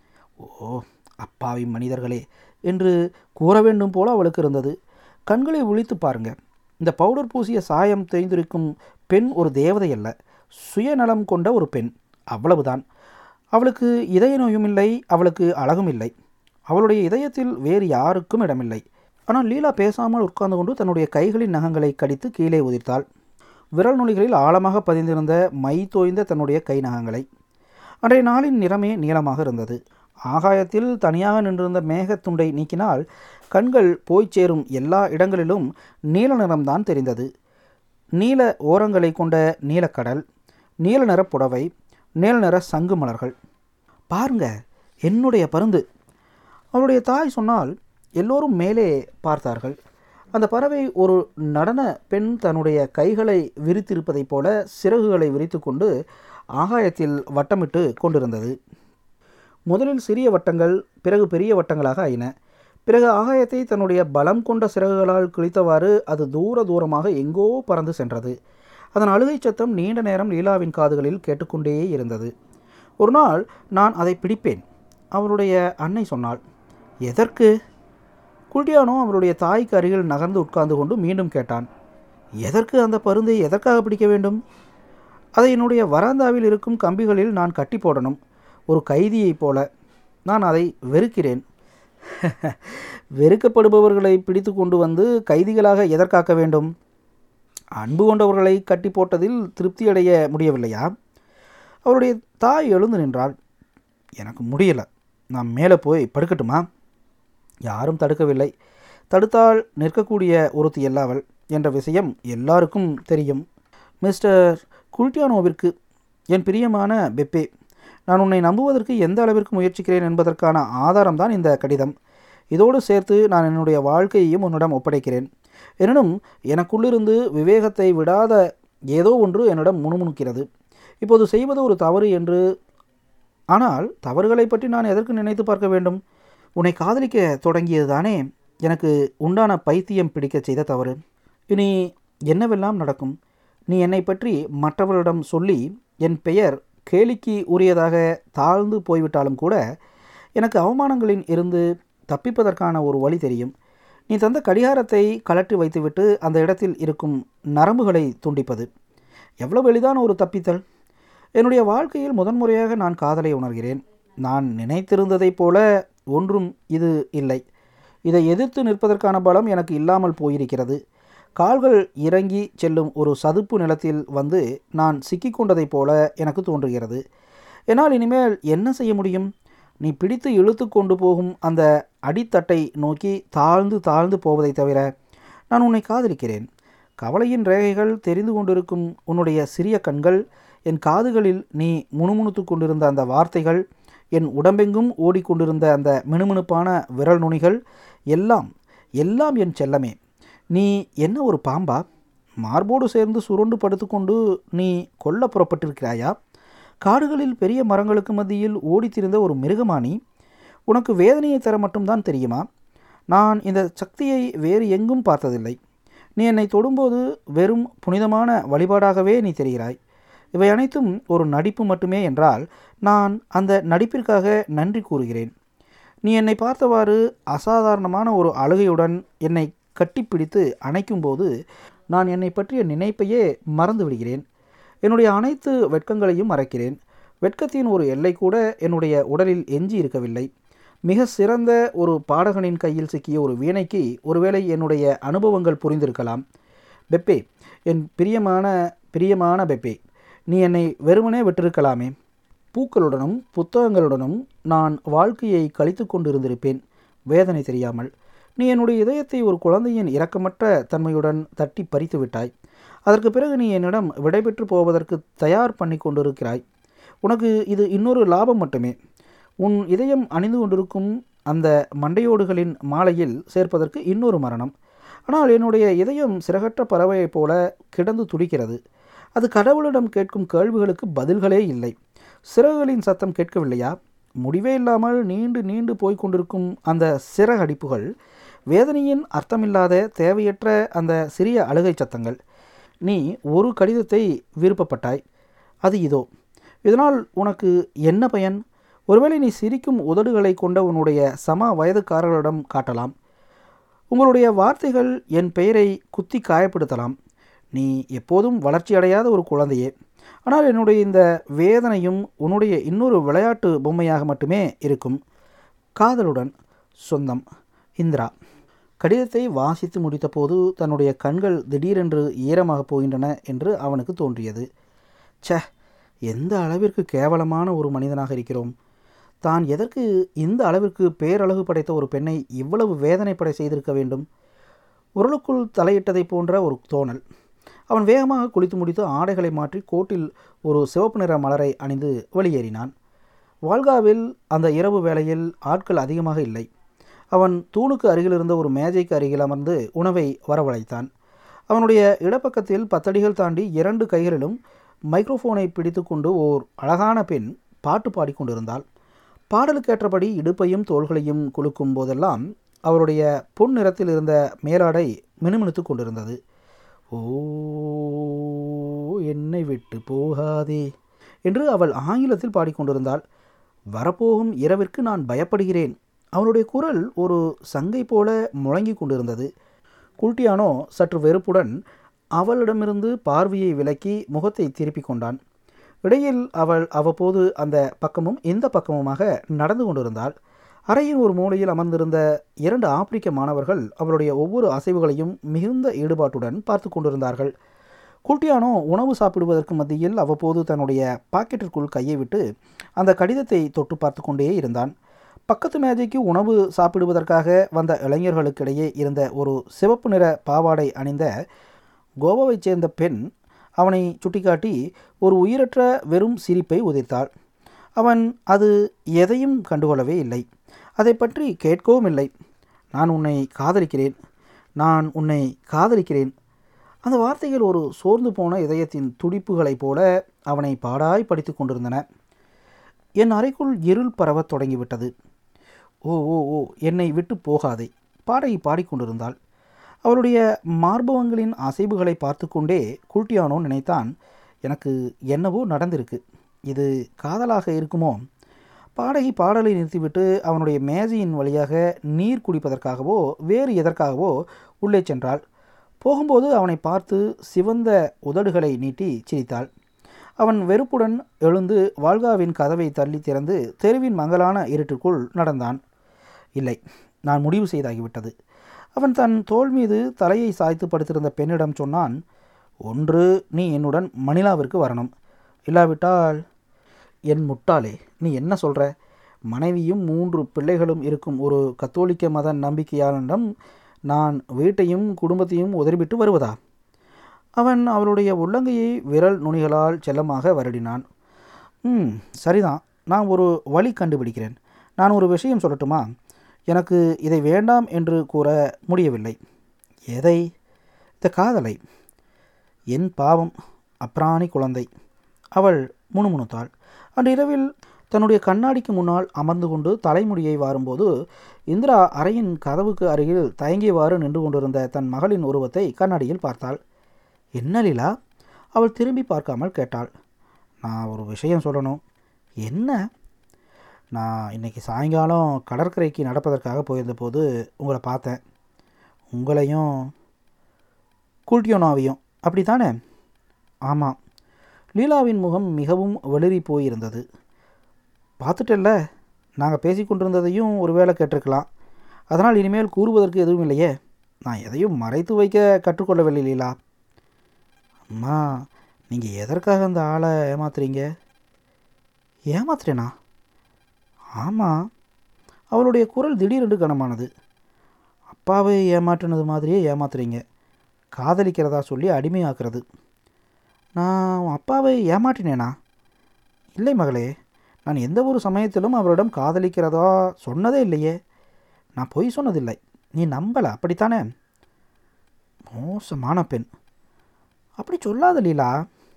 ஓ அப்பாவி மனிதர்களே என்று கூற வேண்டும் போல அவளுக்கு இருந்தது கண்களை விழித்து பாருங்க இந்த பவுடர் பூசிய சாயம் தேய்ந்திருக்கும் பெண் ஒரு தேவதை அல்ல சுயநலம் கொண்ட ஒரு பெண் அவ்வளவுதான் அவளுக்கு இதய நோயும் இல்லை அவளுக்கு அழகும் இல்லை அவளுடைய இதயத்தில் வேறு யாருக்கும் இடமில்லை ஆனால் லீலா பேசாமல் உட்கார்ந்து கொண்டு தன்னுடைய கைகளின் நகங்களை கடித்து கீழே உதிர்த்தாள் விரல் நுனிகளில் ஆழமாக பதிந்திருந்த மை தோய்ந்த தன்னுடைய கை நகங்களை அன்றைய நாளின் நிறமே நீளமாக இருந்தது ஆகாயத்தில் தனியாக நின்றிருந்த மேகத்துண்டை நீக்கினால் கண்கள் போய்ச் சேரும் எல்லா இடங்களிலும் நீல நிறம்தான் தெரிந்தது நீல ஓரங்களை கொண்ட நீலக்கடல் நீல நிற புடவை நீல நிற சங்கு மலர்கள் பாருங்க என்னுடைய பருந்து அவருடைய தாய் சொன்னால் எல்லோரும் மேலே பார்த்தார்கள் அந்த பறவை ஒரு நடன பெண் தன்னுடைய கைகளை விரித்திருப்பதைப் போல சிறகுகளை விரித்து கொண்டு ஆகாயத்தில் வட்டமிட்டு கொண்டிருந்தது முதலில் சிறிய வட்டங்கள் பிறகு பெரிய வட்டங்களாக ஆயின பிறகு ஆகாயத்தை தன்னுடைய பலம் கொண்ட சிறகுகளால் கிழித்தவாறு அது தூர தூரமாக எங்கோ பறந்து சென்றது அதன் அழுகை சத்தம் நீண்ட நேரம் லீலாவின் காதுகளில் கேட்டுக்கொண்டே இருந்தது ஒரு நாள் நான் அதை பிடிப்பேன் அவருடைய அன்னை சொன்னாள் எதற்கு குல்டியானோ அவருடைய தாய்க்கு அருகில் நகர்ந்து உட்கார்ந்து கொண்டு மீண்டும் கேட்டான் எதற்கு அந்த பருந்தை எதற்காக பிடிக்க வேண்டும் அதை என்னுடைய வராந்தாவில் இருக்கும் கம்பிகளில் நான் கட்டி போடணும் ஒரு கைதியைப் போல நான் அதை வெறுக்கிறேன் வெறுக்கப்படுபவர்களை பிடித்து கொண்டு வந்து கைதிகளாக எதற்காக்க வேண்டும் அன்பு கொண்டவர்களை கட்டி போட்டதில் திருப்தியடைய முடியவில்லையா அவருடைய தாய் எழுந்து நின்றாள் எனக்கு முடியல நான் மேலே போய் படுக்கட்டுமா யாரும் தடுக்கவில்லை தடுத்தால் நிற்கக்கூடிய ஒருத்தி எல்லாவள் என்ற விஷயம் எல்லாருக்கும் தெரியும் மிஸ்டர் குல்டியானோவிற்கு என் பிரியமான பெப்பே நான் உன்னை நம்புவதற்கு எந்த அளவிற்கு முயற்சிக்கிறேன் என்பதற்கான ஆதாரம்தான் இந்த கடிதம் இதோடு சேர்த்து நான் என்னுடைய வாழ்க்கையையும் உன்னிடம் ஒப்படைக்கிறேன் எனினும் எனக்குள்ளிருந்து விவேகத்தை விடாத ஏதோ ஒன்று என்னிடம் முணுமுணுக்கிறது இப்போது செய்வது ஒரு தவறு என்று ஆனால் தவறுகளை பற்றி நான் எதற்கு நினைத்து பார்க்க வேண்டும் உன்னை காதலிக்க தொடங்கியது தானே எனக்கு உண்டான பைத்தியம் பிடிக்கச் செய்த தவறு இனி என்னவெல்லாம் நடக்கும் நீ என்னை பற்றி மற்றவர்களிடம் சொல்லி என் பெயர் கேலிக்கு உரியதாக தாழ்ந்து போய்விட்டாலும் கூட எனக்கு அவமானங்களின் இருந்து தப்பிப்பதற்கான ஒரு வழி தெரியும் நீ தந்த கடிகாரத்தை கலற்றி வைத்துவிட்டு அந்த இடத்தில் இருக்கும் நரம்புகளை துண்டிப்பது எவ்வளவு எளிதான ஒரு தப்பித்தல் என்னுடைய வாழ்க்கையில் முதன்முறையாக நான் காதலை உணர்கிறேன் நான் நினைத்திருந்ததைப் போல ஒன்றும் இது இல்லை இதை எதிர்த்து நிற்பதற்கான பலம் எனக்கு இல்லாமல் போயிருக்கிறது கால்கள் இறங்கி செல்லும் ஒரு சதுப்பு நிலத்தில் வந்து நான் சிக்கிக்கொண்டதைப் போல எனக்கு தோன்றுகிறது என்னால் இனிமேல் என்ன செய்ய முடியும் நீ பிடித்து இழுத்து கொண்டு போகும் அந்த அடித்தட்டை நோக்கி தாழ்ந்து தாழ்ந்து போவதைத் தவிர நான் உன்னை காதலிக்கிறேன் கவலையின் ரேகைகள் தெரிந்து கொண்டிருக்கும் உன்னுடைய சிறிய கண்கள் என் காதுகளில் நீ முணுமுணுத்து கொண்டிருந்த அந்த வார்த்தைகள் என் உடம்பெங்கும் ஓடிக்கொண்டிருந்த அந்த மினுமினுப்பான விரல் நுனிகள் எல்லாம் எல்லாம் என் செல்லமே நீ என்ன ஒரு பாம்பா மார்போடு சேர்ந்து சுருண்டு படுத்துக்கொண்டு நீ கொல்ல புறப்பட்டிருக்கிறாயா காடுகளில் பெரிய மரங்களுக்கு மத்தியில் ஓடித்திருந்த ஒரு மிருகமானி உனக்கு வேதனையை தர மட்டும்தான் தெரியுமா நான் இந்த சக்தியை வேறு எங்கும் பார்த்ததில்லை நீ என்னை தொடும்போது வெறும் புனிதமான வழிபாடாகவே நீ தெரிகிறாய் இவை அனைத்தும் ஒரு நடிப்பு மட்டுமே என்றால் நான் அந்த நடிப்பிற்காக நன்றி கூறுகிறேன் நீ என்னை பார்த்தவாறு அசாதாரணமான ஒரு அழுகையுடன் என்னை கட்டிப்பிடித்து அணைக்கும்போது நான் என்னை பற்றிய நினைப்பையே மறந்து விடுகிறேன் என்னுடைய அனைத்து வெட்கங்களையும் மறைக்கிறேன் வெட்கத்தின் ஒரு எல்லை கூட என்னுடைய உடலில் எஞ்சி இருக்கவில்லை மிக சிறந்த ஒரு பாடகனின் கையில் சிக்கிய ஒரு வீணைக்கு ஒருவேளை என்னுடைய அனுபவங்கள் புரிந்திருக்கலாம் பெப்பே என் பிரியமான பிரியமான பெப்பே நீ என்னை வெறுமனே விட்டிருக்கலாமே பூக்களுடனும் புத்தகங்களுடனும் நான் வாழ்க்கையை கழித்து கொண்டிருந்திருப்பேன் வேதனை தெரியாமல் நீ என்னுடைய இதயத்தை ஒரு குழந்தையின் இரக்கமற்ற தன்மையுடன் தட்டி பறித்து விட்டாய் அதற்கு பிறகு நீ என்னிடம் விடைபெற்று போவதற்கு தயார் பண்ணி கொண்டிருக்கிறாய் உனக்கு இது இன்னொரு லாபம் மட்டுமே உன் இதயம் அணிந்து கொண்டிருக்கும் அந்த மண்டையோடுகளின் மாலையில் சேர்ப்பதற்கு இன்னொரு மரணம் ஆனால் என்னுடைய இதயம் சிறகற்ற பறவையைப் போல கிடந்து துடிக்கிறது அது கடவுளிடம் கேட்கும் கேள்விகளுக்கு பதில்களே இல்லை சிறகுகளின் சத்தம் கேட்கவில்லையா முடிவே இல்லாமல் நீண்டு நீண்டு போய்க் கொண்டிருக்கும் அந்த சிறகடிப்புகள் வேதனையின் அர்த்தமில்லாத தேவையற்ற அந்த சிறிய அழுகை சத்தங்கள் நீ ஒரு கடிதத்தை விருப்பப்பட்டாய் அது இதோ இதனால் உனக்கு என்ன பயன் ஒருவேளை நீ சிரிக்கும் உதடுகளை கொண்ட உன்னுடைய சம வயதுக்காரர்களிடம் காட்டலாம் உங்களுடைய வார்த்தைகள் என் பெயரை குத்தி காயப்படுத்தலாம் நீ எப்போதும் வளர்ச்சி அடையாத ஒரு குழந்தையே ஆனால் என்னுடைய இந்த வேதனையும் உன்னுடைய இன்னொரு விளையாட்டு பொம்மையாக மட்டுமே இருக்கும் காதலுடன் சொந்தம் இந்திரா கடிதத்தை வாசித்து முடித்தபோது தன்னுடைய கண்கள் திடீரென்று ஈரமாகப் போகின்றன என்று அவனுக்கு தோன்றியது ச்சே எந்த அளவிற்கு கேவலமான ஒரு மனிதனாக இருக்கிறோம் தான் எதற்கு இந்த அளவிற்கு பேரழகு படைத்த ஒரு பெண்ணை இவ்வளவு வேதனைப்படை செய்திருக்க வேண்டும் உரலுக்குள் தலையிட்டதைப் போன்ற ஒரு தோணல் அவன் வேகமாக குளித்து முடித்து ஆடைகளை மாற்றி கோட்டில் ஒரு சிவப்பு நிற மலரை அணிந்து வெளியேறினான் வால்காவில் அந்த இரவு வேளையில் ஆட்கள் அதிகமாக இல்லை அவன் தூணுக்கு அருகில் இருந்த ஒரு மேஜைக்கு அருகில் அமர்ந்து உணவை வரவழைத்தான் அவனுடைய இடப்பக்கத்தில் பத்தடிகள் தாண்டி இரண்டு கைகளிலும் மைக்ரோஃபோனை பிடித்துக்கொண்டு ஓர் அழகான பெண் பாட்டு பாடிக்கொண்டிருந்தாள் பாடலுக்கேற்றபடி இடுப்பையும் தோள்களையும் குலுக்கும் போதெல்லாம் அவருடைய பொன் நிறத்தில் இருந்த மேலாடை மினுமினுத்து கொண்டிருந்தது ஓ என்னை விட்டு போகாதே என்று அவள் ஆங்கிலத்தில் பாடிக்கொண்டிருந்தாள் வரப்போகும் இரவிற்கு நான் பயப்படுகிறேன் அவனுடைய குரல் ஒரு சங்கை போல முழங்கி கொண்டிருந்தது குல்டியானோ சற்று வெறுப்புடன் அவளிடமிருந்து பார்வையை விலக்கி முகத்தை திருப்பிக் கொண்டான் இடையில் அவள் அவ்வப்போது அந்த பக்கமும் இந்த பக்கமுமாக நடந்து கொண்டிருந்தாள் அறையின் ஒரு மூலையில் அமர்ந்திருந்த இரண்டு ஆப்பிரிக்க மாணவர்கள் அவளுடைய ஒவ்வொரு அசைவுகளையும் மிகுந்த ஈடுபாட்டுடன் பார்த்து கொண்டிருந்தார்கள் குல்டியானோ உணவு சாப்பிடுவதற்கு மத்தியில் அவ்வப்போது தன்னுடைய பாக்கெட்டிற்குள் கையை விட்டு அந்த கடிதத்தை தொட்டு பார்த்து கொண்டே இருந்தான் பக்கத்து மேஜைக்கு உணவு சாப்பிடுவதற்காக வந்த இளைஞர்களுக்கிடையே இருந்த ஒரு சிவப்பு நிற பாவாடை அணிந்த கோவாவைச் சேர்ந்த பெண் அவனை சுட்டிக்காட்டி ஒரு உயிரற்ற வெறும் சிரிப்பை உதிர்த்தாள் அவன் அது எதையும் கண்டுகொள்ளவே இல்லை அதை பற்றி கேட்கவும் இல்லை நான் உன்னை காதலிக்கிறேன் நான் உன்னை காதலிக்கிறேன் அந்த வார்த்தைகள் ஒரு சோர்ந்து போன இதயத்தின் துடிப்புகளைப் போல அவனை பாடாய் படித்து கொண்டிருந்தன என் அறைக்குள் இருள் பரவத் தொடங்கிவிட்டது ஓ ஓ ஓ என்னை விட்டு போகாதே பாடகி பாடிக்கொண்டிருந்தாள் அவளுடைய மார்பவங்களின் அசைவுகளை பார்த்து கொண்டே குல்டியானோ நினைத்தான் எனக்கு என்னவோ நடந்திருக்கு இது காதலாக இருக்குமோ பாடகி பாடலை நிறுத்திவிட்டு அவனுடைய மேஜையின் வழியாக நீர் குடிப்பதற்காகவோ வேறு எதற்காகவோ உள்ளே சென்றாள் போகும்போது அவனை பார்த்து சிவந்த உதடுகளை நீட்டி சிரித்தாள் அவன் வெறுப்புடன் எழுந்து வால்காவின் கதவை தள்ளி திறந்து தெருவின் மங்கலான இருட்டுக்குள் நடந்தான் இல்லை நான் முடிவு செய்தாகிவிட்டது அவன் தன் தோள் மீது தலையை சாய்த்து படுத்திருந்த பெண்ணிடம் சொன்னான் ஒன்று நீ என்னுடன் மணிலாவிற்கு வரணும் இல்லாவிட்டால் என் முட்டாளே நீ என்ன சொல்கிற மனைவியும் மூன்று பிள்ளைகளும் இருக்கும் ஒரு கத்தோலிக்க மத நம்பிக்கையாளனிடம் நான் வீட்டையும் குடும்பத்தையும் உதறிவிட்டு வருவதா அவன் அவளுடைய உள்ளங்கையை விரல் நுனிகளால் செல்லமாக வருடினான் ம் சரிதான் நான் ஒரு வழி கண்டுபிடிக்கிறேன் நான் ஒரு விஷயம் சொல்லட்டுமா எனக்கு இதை வேண்டாம் என்று கூற முடியவில்லை எதை இந்த காதலை என் பாவம் அப்ராணி குழந்தை அவள் முணுமுணுத்தாள் அன்று இரவில் தன்னுடைய கண்ணாடிக்கு முன்னால் அமர்ந்து கொண்டு தலைமுடியை வாரும்போது இந்திரா அறையின் கதவுக்கு அருகில் தயங்கியவாறு நின்று கொண்டிருந்த தன் மகளின் உருவத்தை கண்ணாடியில் பார்த்தாள் என்ன லீலா அவள் திரும்பி பார்க்காமல் கேட்டாள் நான் ஒரு விஷயம் சொல்லணும் என்ன நான் இன்றைக்கி சாயங்காலம் கடற்கரைக்கு நடப்பதற்காக போயிருந்தபோது உங்களை பார்த்தேன் உங்களையும் குல்டியோனாவையும் அப்படி தானே ஆமாம் லீலாவின் முகம் மிகவும் வெளிரி போயிருந்தது பார்த்துட்டல்ல நாங்கள் பேசிக்கொண்டிருந்ததையும் ஒருவேளை கேட்டிருக்கலாம் அதனால் இனிமேல் கூறுவதற்கு எதுவும் இல்லையே நான் எதையும் மறைத்து வைக்க கற்றுக்கொள்ளவில்லை லீலா அம்மா நீங்கள் எதற்காக அந்த ஆளை ஏமாத்துறீங்க ஏமாத்துறேனா ஆமாம் அவளுடைய குரல் திடீரென்று கனமானது அப்பாவை ஏமாற்றினது மாதிரியே ஏமாத்துறீங்க காதலிக்கிறதா சொல்லி அடிமையாக்குறது நான் உன் அப்பாவை ஏமாற்றினேனா இல்லை மகளே நான் எந்த ஒரு சமயத்திலும் அவரிடம் காதலிக்கிறதா சொன்னதே இல்லையே நான் பொய் சொன்னதில்லை நீ நம்பலை அப்படித்தானே மோசமான பெண் அப்படி சொல்லாத லீலா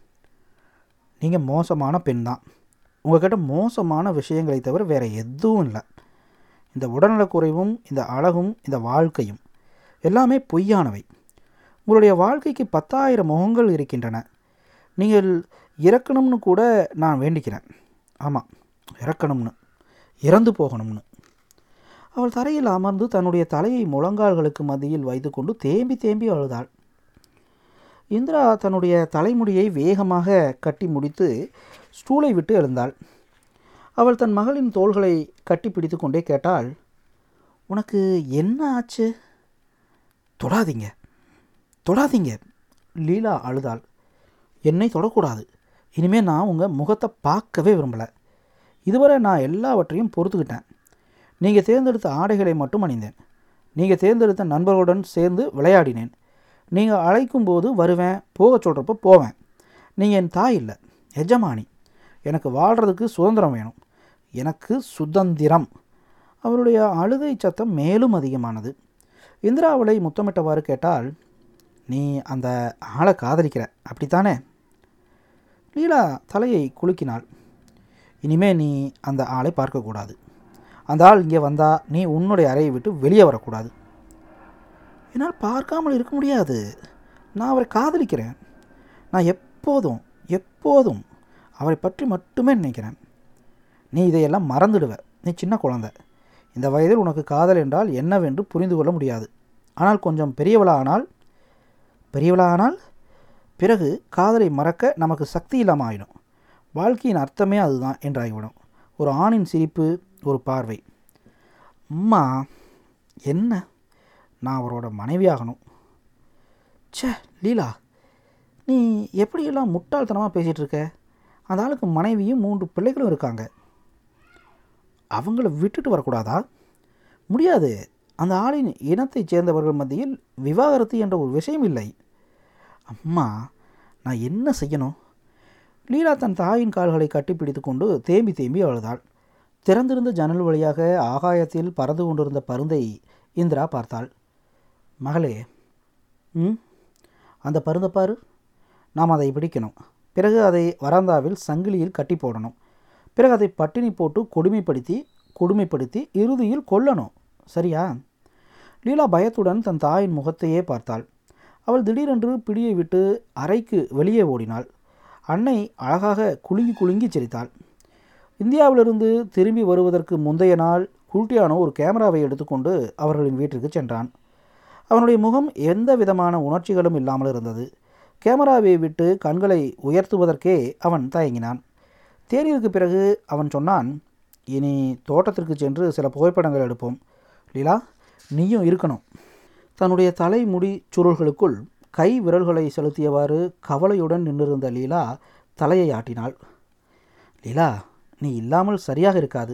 நீங்கள் மோசமான பெண் தான் உங்கள்கிட்ட மோசமான விஷயங்களை தவிர வேறு எதுவும் இல்லை இந்த உடல்நலக்குறைவும் இந்த அழகும் இந்த வாழ்க்கையும் எல்லாமே பொய்யானவை உங்களுடைய வாழ்க்கைக்கு பத்தாயிரம் முகங்கள் இருக்கின்றன நீங்கள் இறக்கணும்னு கூட நான் வேண்டிக்கிறேன் ஆமாம் இறக்கணும்னு இறந்து போகணும்னு அவள் தரையில் அமர்ந்து தன்னுடைய தலையை முழங்கால்களுக்கு மத்தியில் வைத்துக்கொண்டு தேம்பி தேம்பி அழுதாள் இந்திரா தன்னுடைய தலைமுடியை வேகமாக கட்டி முடித்து ஸ்டூலை விட்டு எழுந்தாள் அவள் தன் மகளின் தோள்களை கட்டி பிடித்து கொண்டே கேட்டாள் உனக்கு என்ன ஆச்சு தொடாதீங்க தொடாதீங்க லீலா அழுதாள் என்னை தொடக்கூடாது இனிமேல் நான் உங்கள் முகத்தை பார்க்கவே விரும்பலை இதுவரை நான் எல்லாவற்றையும் பொறுத்துக்கிட்டேன் நீங்கள் தேர்ந்தெடுத்த ஆடைகளை மட்டும் அணிந்தேன் நீங்கள் தேர்ந்தெடுத்த நண்பர்களுடன் சேர்ந்து விளையாடினேன் நீங்கள் அழைக்கும்போது வருவேன் போக சொல்கிறப்ப போவேன் நீங்கள் என் தாய் இல்லை எஜமானி எனக்கு வாழ்கிறதுக்கு சுதந்திரம் வேணும் எனக்கு சுதந்திரம் அவருடைய அழுகை சத்தம் மேலும் அதிகமானது இந்திரா அவளை முத்தமிட்டவாறு கேட்டால் நீ அந்த ஆளை காதலிக்கிற அப்படித்தானே லீலா தலையை குலுக்கினாள் இனிமே நீ அந்த ஆளை பார்க்கக்கூடாது அந்த ஆள் இங்கே வந்தால் நீ உன்னுடைய அறையை விட்டு வெளியே வரக்கூடாது என்னால் பார்க்காமல் இருக்க முடியாது நான் அவரை காதலிக்கிறேன் நான் எப்போதும் எப்போதும் அவரை பற்றி மட்டுமே நினைக்கிறேன் நீ இதையெல்லாம் மறந்துடுவ நீ சின்ன குழந்தை இந்த வயதில் உனக்கு காதல் என்றால் என்னவென்று புரிந்து கொள்ள முடியாது ஆனால் கொஞ்சம் பெரியவளானால் பெரியவளானால் பிறகு காதலை மறக்க நமக்கு சக்தி இல்லாமல் ஆகிடும் வாழ்க்கையின் அர்த்தமே அதுதான் என்றாகிவிடும் ஒரு ஆணின் சிரிப்பு ஒரு பார்வை அம்மா என்ன நான் அவரோட மனைவியாகணும் ச்சே லீலா நீ எப்படியெல்லாம் முட்டாள்தனமாக பேசிகிட்டு இருக்க அந்த ஆளுக்கு மனைவியும் மூன்று பிள்ளைகளும் இருக்காங்க அவங்கள விட்டுட்டு வரக்கூடாதா முடியாது அந்த ஆளின் இனத்தைச் சேர்ந்தவர்கள் மத்தியில் விவாகரத்து என்ற ஒரு விஷயம் இல்லை அம்மா நான் என்ன செய்யணும் லீலா தன் தாயின் கால்களை கட்டிப்பிடித்து கொண்டு தேம்பி தேம்பி அழுதாள் திறந்திருந்த ஜன்னல் வழியாக ஆகாயத்தில் பறந்து கொண்டிருந்த பருந்தை இந்திரா பார்த்தாள் மகளே ம் அந்த பருந்தை பாரு நாம் அதை பிடிக்கணும் பிறகு அதை வராந்தாவில் சங்கிலியில் கட்டி போடணும் பிறகு அதை பட்டினி போட்டு கொடுமைப்படுத்தி கொடுமைப்படுத்தி இறுதியில் கொல்லணும் சரியா லீலா பயத்துடன் தன் தாயின் முகத்தையே பார்த்தாள் அவள் திடீரென்று பிடியை விட்டு அறைக்கு வெளியே ஓடினாள் அன்னை அழகாக குலுங்கி குலுங்கி சிரித்தாள் இந்தியாவிலிருந்து திரும்பி வருவதற்கு முந்தைய நாள் குல்டியானோ ஒரு கேமராவை எடுத்துக்கொண்டு அவர்களின் வீட்டிற்கு சென்றான் அவனுடைய முகம் எந்த விதமான உணர்ச்சிகளும் இல்லாமல் இருந்தது கேமராவை விட்டு கண்களை உயர்த்துவதற்கே அவன் தயங்கினான் தேநீருக்கு பிறகு அவன் சொன்னான் இனி தோட்டத்திற்கு சென்று சில புகைப்படங்கள் எடுப்போம் லீலா நீயும் இருக்கணும் தன்னுடைய தலைமுடி சுருள்களுக்குள் கை விரல்களை செலுத்தியவாறு கவலையுடன் நின்றிருந்த லீலா தலையை ஆட்டினாள் லீலா நீ இல்லாமல் சரியாக இருக்காது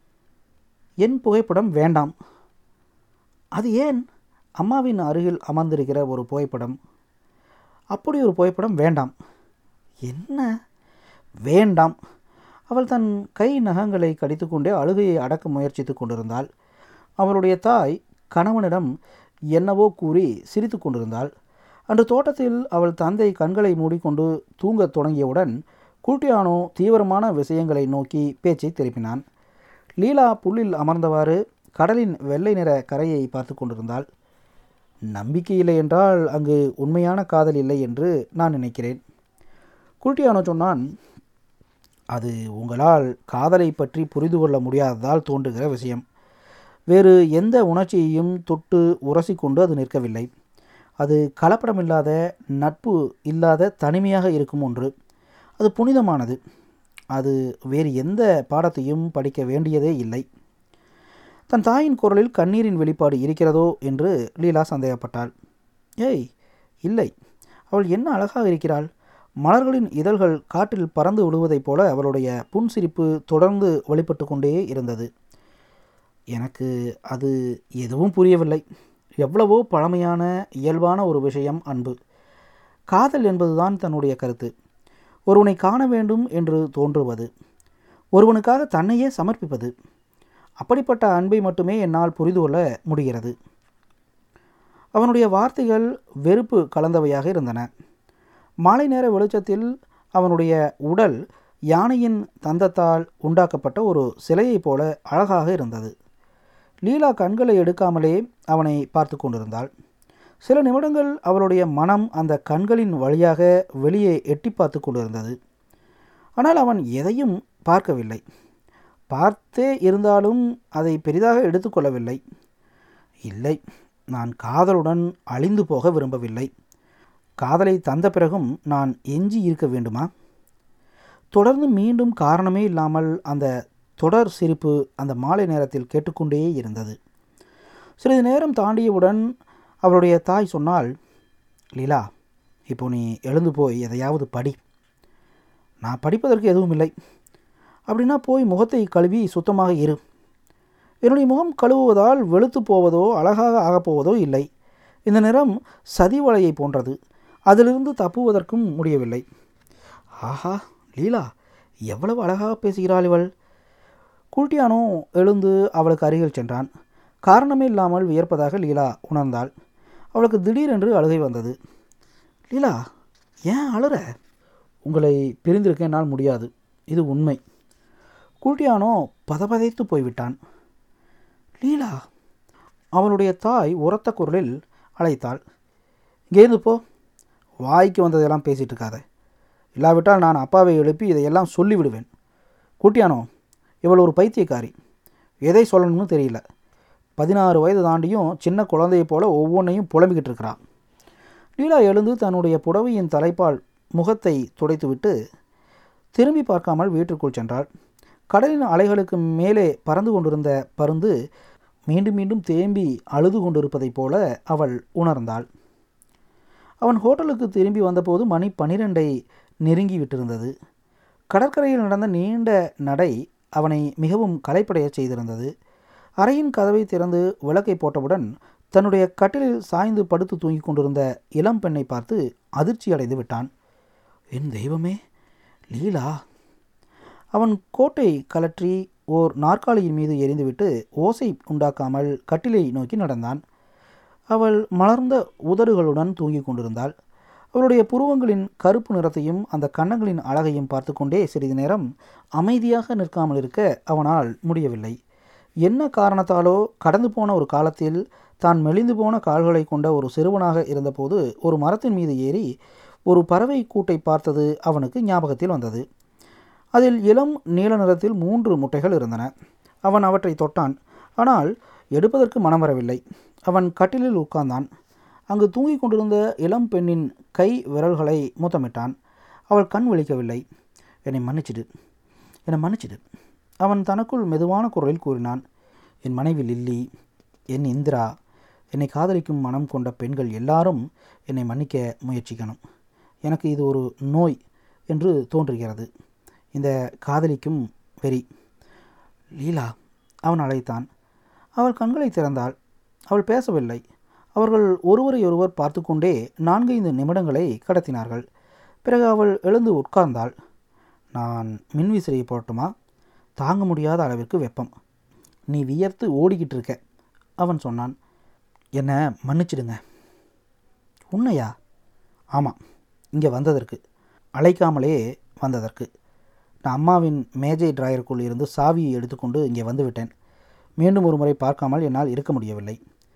என் புகைப்படம் வேண்டாம் அது ஏன் அம்மாவின் அருகில் அமர்ந்திருக்கிற ஒரு புகைப்படம் அப்படி ஒரு புகைப்படம் வேண்டாம் என்ன வேண்டாம் அவள் தன் கை நகங்களை கடித்துக்கொண்டே அழுகையை அடக்க முயற்சித்து கொண்டிருந்தாள் அவளுடைய தாய் கணவனிடம் என்னவோ கூறி சிரித்து கொண்டிருந்தாள் அன்று தோட்டத்தில் அவள் தந்தை கண்களை மூடிக்கொண்டு தூங்கத் தொடங்கியவுடன் குல்டியானோ தீவிரமான விஷயங்களை நோக்கி பேச்சை திருப்பினான் லீலா புல்லில் அமர்ந்தவாறு கடலின் வெள்ளை நிற கரையை பார்த்து கொண்டிருந்தாள் நம்பிக்கை இல்லை என்றால் அங்கு உண்மையான காதல் இல்லை என்று நான் நினைக்கிறேன் குல்டியானோ சொன்னான் அது உங்களால் காதலை பற்றி புரிந்து கொள்ள முடியாததால் தோன்றுகிற விஷயம் வேறு எந்த உணர்ச்சியையும் தொட்டு உரசிக்கொண்டு அது நிற்கவில்லை அது கலப்படமில்லாத நட்பு இல்லாத தனிமையாக இருக்கும் ஒன்று அது புனிதமானது அது வேறு எந்த பாடத்தையும் படிக்க வேண்டியதே இல்லை தன் தாயின் குரலில் கண்ணீரின் வெளிப்பாடு இருக்கிறதோ என்று லீலா சந்தேகப்பட்டாள் ஏய் இல்லை அவள் என்ன அழகாக இருக்கிறாள் மலர்களின் இதழ்கள் காற்றில் பறந்து விடுவதைப் போல அவளுடைய புன்சிரிப்பு தொடர்ந்து வழிபட்டு கொண்டே இருந்தது எனக்கு அது எதுவும் புரியவில்லை எவ்வளவோ பழமையான இயல்பான ஒரு விஷயம் அன்பு காதல் என்பதுதான் தன்னுடைய கருத்து ஒருவனை காண வேண்டும் என்று தோன்றுவது ஒருவனுக்காக தன்னையே சமர்ப்பிப்பது அப்படிப்பட்ட அன்பை மட்டுமே என்னால் புரிந்து கொள்ள முடிகிறது அவனுடைய வார்த்தைகள் வெறுப்பு கலந்தவையாக இருந்தன மாலை நேர வெளிச்சத்தில் அவனுடைய உடல் யானையின் தந்தத்தால் உண்டாக்கப்பட்ட ஒரு சிலையைப் போல அழகாக இருந்தது லீலா கண்களை எடுக்காமலே அவனை பார்த்து கொண்டிருந்தாள் சில நிமிடங்கள் அவளுடைய மனம் அந்த கண்களின் வழியாக வெளியே எட்டி பார்த்து கொண்டிருந்தது ஆனால் அவன் எதையும் பார்க்கவில்லை பார்த்தே இருந்தாலும் அதை பெரிதாக எடுத்துக்கொள்ளவில்லை இல்லை நான் காதலுடன் அழிந்து போக விரும்பவில்லை காதலை தந்த பிறகும் நான் எஞ்சி இருக்க வேண்டுமா தொடர்ந்து மீண்டும் காரணமே இல்லாமல் அந்த தொடர் சிரிப்பு அந்த மாலை நேரத்தில் கேட்டுக்கொண்டே இருந்தது சிறிது நேரம் தாண்டியவுடன் அவளுடைய தாய் சொன்னால் லீலா இப்போ நீ எழுந்து போய் எதையாவது படி நான் படிப்பதற்கு எதுவும் இல்லை அப்படின்னா போய் முகத்தை கழுவி சுத்தமாக இரு என்னுடைய முகம் கழுவுவதால் வெளுத்து போவதோ அழகாக ஆகப்போவதோ இல்லை இந்த நிறம் சதி வலையை போன்றது அதிலிருந்து தப்புவதற்கும் முடியவில்லை ஆஹா லீலா எவ்வளவு அழகாக பேசுகிறாள் இவள் குல்டியானோ எழுந்து அவளுக்கு அருகில் சென்றான் காரணமே இல்லாமல் வியர்ப்பதாக லீலா உணர்ந்தாள் அவளுக்கு திடீரென்று அழுகை வந்தது லீலா ஏன் அழுற உங்களை பிரிந்திருக்க என்னால் முடியாது இது உண்மை குல்டியானோ பதபதைத்து போய்விட்டான் லீலா அவனுடைய தாய் உரத்த குரலில் அழைத்தாள் இங்கேருந்து போ வாய்க்கு வந்ததெல்லாம் பேசிகிட்டு இருக்காத இல்லாவிட்டால் நான் அப்பாவை எழுப்பி இதையெல்லாம் சொல்லிவிடுவேன் குட்டியானோ இவள் ஒரு பைத்தியக்காரி எதை சொல்லணும்னு தெரியல பதினாறு வயது தாண்டியும் சின்ன குழந்தையைப் போல ஒவ்வொன்றையும் புலம்பிக்கிட்டு இருக்கிறான் லீலா எழுந்து தன்னுடைய புடவையின் தலைப்பால் முகத்தை துடைத்துவிட்டு திரும்பி பார்க்காமல் வீட்டிற்குள் சென்றாள் கடலின் அலைகளுக்கு மேலே பறந்து கொண்டிருந்த பருந்து மீண்டும் மீண்டும் தேம்பி அழுது கொண்டிருப்பதைப் போல அவள் உணர்ந்தாள் அவன் ஹோட்டலுக்கு திரும்பி வந்தபோது மணி பனிரெண்டை நெருங்கி விட்டிருந்தது கடற்கரையில் நடந்த நீண்ட நடை அவனை மிகவும் களைப்படையச் செய்திருந்தது அறையின் கதவை திறந்து விளக்கை போட்டவுடன் தன்னுடைய கட்டிலில் சாய்ந்து படுத்து தூங்கிக் கொண்டிருந்த இளம் பெண்ணை பார்த்து அதிர்ச்சி அடைந்து விட்டான் என் தெய்வமே லீலா அவன் கோட்டை கலற்றி ஓர் நாற்காலியின் மீது எரிந்துவிட்டு ஓசை உண்டாக்காமல் கட்டிலை நோக்கி நடந்தான் அவள் மலர்ந்த உதடுகளுடன் தூங்கிக் கொண்டிருந்தாள் அவளுடைய புருவங்களின் கருப்பு நிறத்தையும் அந்த கன்னங்களின் அழகையும் பார்த்து கொண்டே சிறிது நேரம் அமைதியாக நிற்காமல் இருக்க அவனால் முடியவில்லை என்ன காரணத்தாலோ கடந்து போன ஒரு காலத்தில் தான் மெலிந்து போன கால்களை கொண்ட ஒரு சிறுவனாக இருந்தபோது ஒரு மரத்தின் மீது ஏறி ஒரு பறவை கூட்டை பார்த்தது அவனுக்கு ஞாபகத்தில் வந்தது அதில் இளம் நீல நிறத்தில் மூன்று முட்டைகள் இருந்தன அவன் அவற்றை தொட்டான் ஆனால் எடுப்பதற்கு மனம் வரவில்லை அவன் கட்டிலில் உட்கார்ந்தான் அங்கு தூங்கிக் கொண்டிருந்த இளம் பெண்ணின் கை விரல்களை முத்தமிட்டான் அவள் கண் விழிக்கவில்லை என்னை மன்னிச்சிடு என்னை மன்னிச்சிடு அவன் தனக்குள் மெதுவான குரலில் கூறினான் என் மனைவி லில்லி என் இந்திரா என்னை காதலிக்கும் மனம் கொண்ட பெண்கள் எல்லாரும் என்னை மன்னிக்க முயற்சிக்கணும் எனக்கு இது ஒரு நோய் என்று தோன்றுகிறது இந்த காதலிக்கும் வெறி லீலா அவன் அழைத்தான் அவள் கண்களை திறந்தாள் அவள் பேசவில்லை அவர்கள் ஒருவரையொருவர் பார்த்து கொண்டே நான்கைந்து நிமிடங்களை கடத்தினார்கள் பிறகு அவள் எழுந்து உட்கார்ந்தாள் நான் மின்விசிறியை போடட்டுமா தாங்க முடியாத அளவிற்கு வெப்பம் நீ வியர்த்து ஓடிக்கிட்டு இருக்க அவன் சொன்னான் என்னை மன்னிச்சிடுங்க உன்னையா ஆமாம் இங்கே வந்ததற்கு அழைக்காமலே வந்ததற்கு நான் அம்மாவின் மேஜை டிராயருக்குள் இருந்து சாவியை எடுத்துக்கொண்டு இங்கே வந்துவிட்டேன் மீண்டும் ஒரு முறை பார்க்காமல் என்னால் இருக்க முடியவில்லை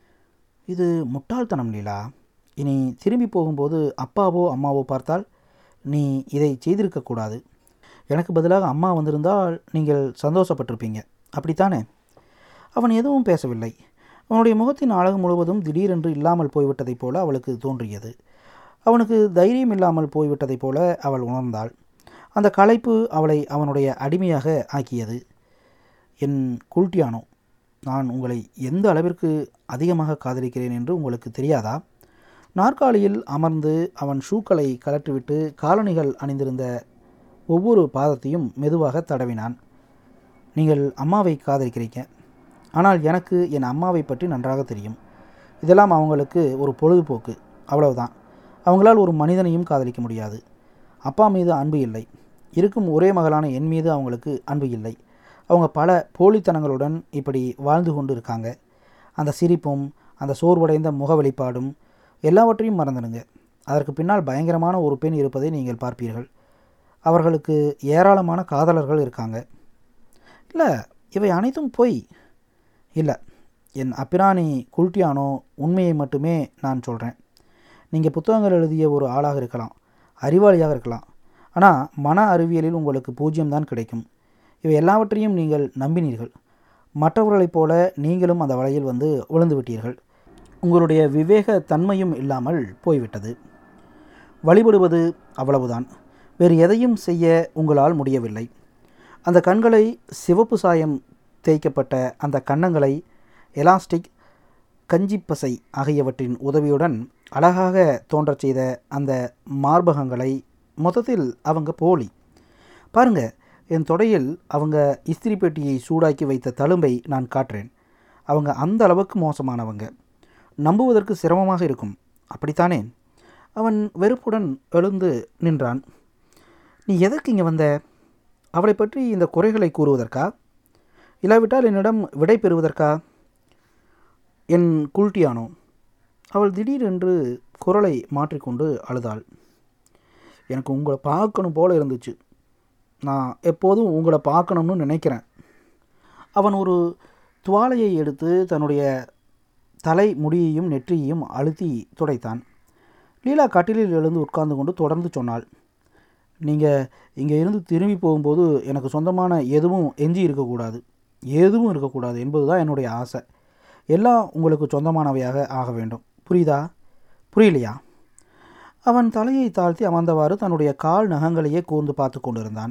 இது முட்டாள்தனம் லீலா இனி திரும்பி போகும்போது அப்பாவோ அம்மாவோ பார்த்தால் நீ இதை செய்திருக்கக்கூடாது எனக்கு பதிலாக அம்மா வந்திருந்தால் நீங்கள் சந்தோஷப்பட்டிருப்பீங்க அப்படித்தானே அவன் எதுவும் பேசவில்லை அவனுடைய முகத்தின் அழகு முழுவதும் திடீரென்று இல்லாமல் போய்விட்டதைப் போல அவளுக்கு தோன்றியது அவனுக்கு தைரியம் இல்லாமல் போய்விட்டதைப் போல அவள் உணர்ந்தாள் அந்த களைப்பு அவளை அவனுடைய அடிமையாக ஆக்கியது என் குல்டியானோ நான் உங்களை எந்த அளவிற்கு அதிகமாக காதலிக்கிறேன் என்று உங்களுக்கு தெரியாதா நாற்காலியில் அமர்ந்து அவன் ஷூக்களை கலற்றிவிட்டு காலணிகள் அணிந்திருந்த ஒவ்வொரு பாதத்தையும் மெதுவாக தடவினான் நீங்கள் அம்மாவை காதலிக்கிறீங்க ஆனால் எனக்கு என் அம்மாவை பற்றி நன்றாக தெரியும் இதெல்லாம் அவங்களுக்கு ஒரு பொழுதுபோக்கு அவ்வளவுதான் அவங்களால் ஒரு மனிதனையும் காதலிக்க முடியாது அப்பா மீது அன்பு இல்லை இருக்கும் ஒரே மகளான என் மீது அவங்களுக்கு அன்பு இல்லை அவங்க பல போலித்தனங்களுடன் இப்படி வாழ்ந்து கொண்டு இருக்காங்க அந்த சிரிப்பும் அந்த சோர்வடைந்த முக வெளிப்பாடும் எல்லாவற்றையும் மறந்துடுங்க அதற்கு பின்னால் பயங்கரமான ஒரு பெண் இருப்பதை நீங்கள் பார்ப்பீர்கள் அவர்களுக்கு ஏராளமான காதலர்கள் இருக்காங்க இல்லை இவை அனைத்தும் பொய் இல்லை என் அப்பிராணி குல்டியானோ உண்மையை மட்டுமே நான் சொல்கிறேன் நீங்கள் புத்தகங்கள் எழுதிய ஒரு ஆளாக இருக்கலாம் அறிவாளியாக இருக்கலாம் ஆனால் மன அறிவியலில் உங்களுக்கு பூஜ்ஜியம் தான் கிடைக்கும் இவை எல்லாவற்றையும் நீங்கள் நம்பினீர்கள் மற்றவர்களைப் போல நீங்களும் அந்த வலையில் வந்து விழுந்து விட்டீர்கள் உங்களுடைய விவேக தன்மையும் இல்லாமல் போய்விட்டது வழிபடுவது அவ்வளவுதான் வேறு எதையும் செய்ய உங்களால் முடியவில்லை அந்த கண்களை சிவப்பு சாயம் தேய்க்கப்பட்ட அந்த கன்னங்களை எலாஸ்டிக் கஞ்சிப்பசை ஆகியவற்றின் உதவியுடன் அழகாக தோன்றச் செய்த அந்த மார்பகங்களை மொத்தத்தில் அவங்க போலி பாருங்க என் தொடையில் அவங்க இஸ்திரி பெட்டியை சூடாக்கி வைத்த தழும்பை நான் காட்டுறேன் அவங்க அந்த அளவுக்கு மோசமானவங்க நம்புவதற்கு சிரமமாக இருக்கும் அப்படித்தானே அவன் வெறுப்புடன் எழுந்து நின்றான் நீ எதற்கு இங்கே வந்த அவளை பற்றி இந்த குறைகளை கூறுவதற்கா இல்லாவிட்டால் என்னிடம் விடை பெறுவதற்கா என் குல்ட்டியானோ அவள் திடீரென்று குரலை மாற்றிக்கொண்டு அழுதாள் எனக்கு உங்களை பார்க்கணும் போல இருந்துச்சு நான் எப்போதும் உங்களை பார்க்கணும்னு நினைக்கிறேன் அவன் ஒரு துவாலையை எடுத்து தன்னுடைய தலை முடியையும் நெற்றியையும் அழுத்தி துடைத்தான் லீலா கட்டிலில் எழுந்து உட்கார்ந்து கொண்டு தொடர்ந்து சொன்னாள் நீங்கள் இங்கே இருந்து திரும்பி போகும்போது எனக்கு சொந்தமான எதுவும் எஞ்சி இருக்கக்கூடாது எதுவும் இருக்கக்கூடாது என்பது தான் என்னுடைய ஆசை எல்லாம் உங்களுக்கு சொந்தமானவையாக ஆக வேண்டும் புரியுதா புரியலையா அவன் தலையை தாழ்த்தி அமர்ந்தவாறு தன்னுடைய கால் நகங்களையே கூர்ந்து பார்த்து கொண்டிருந்தான்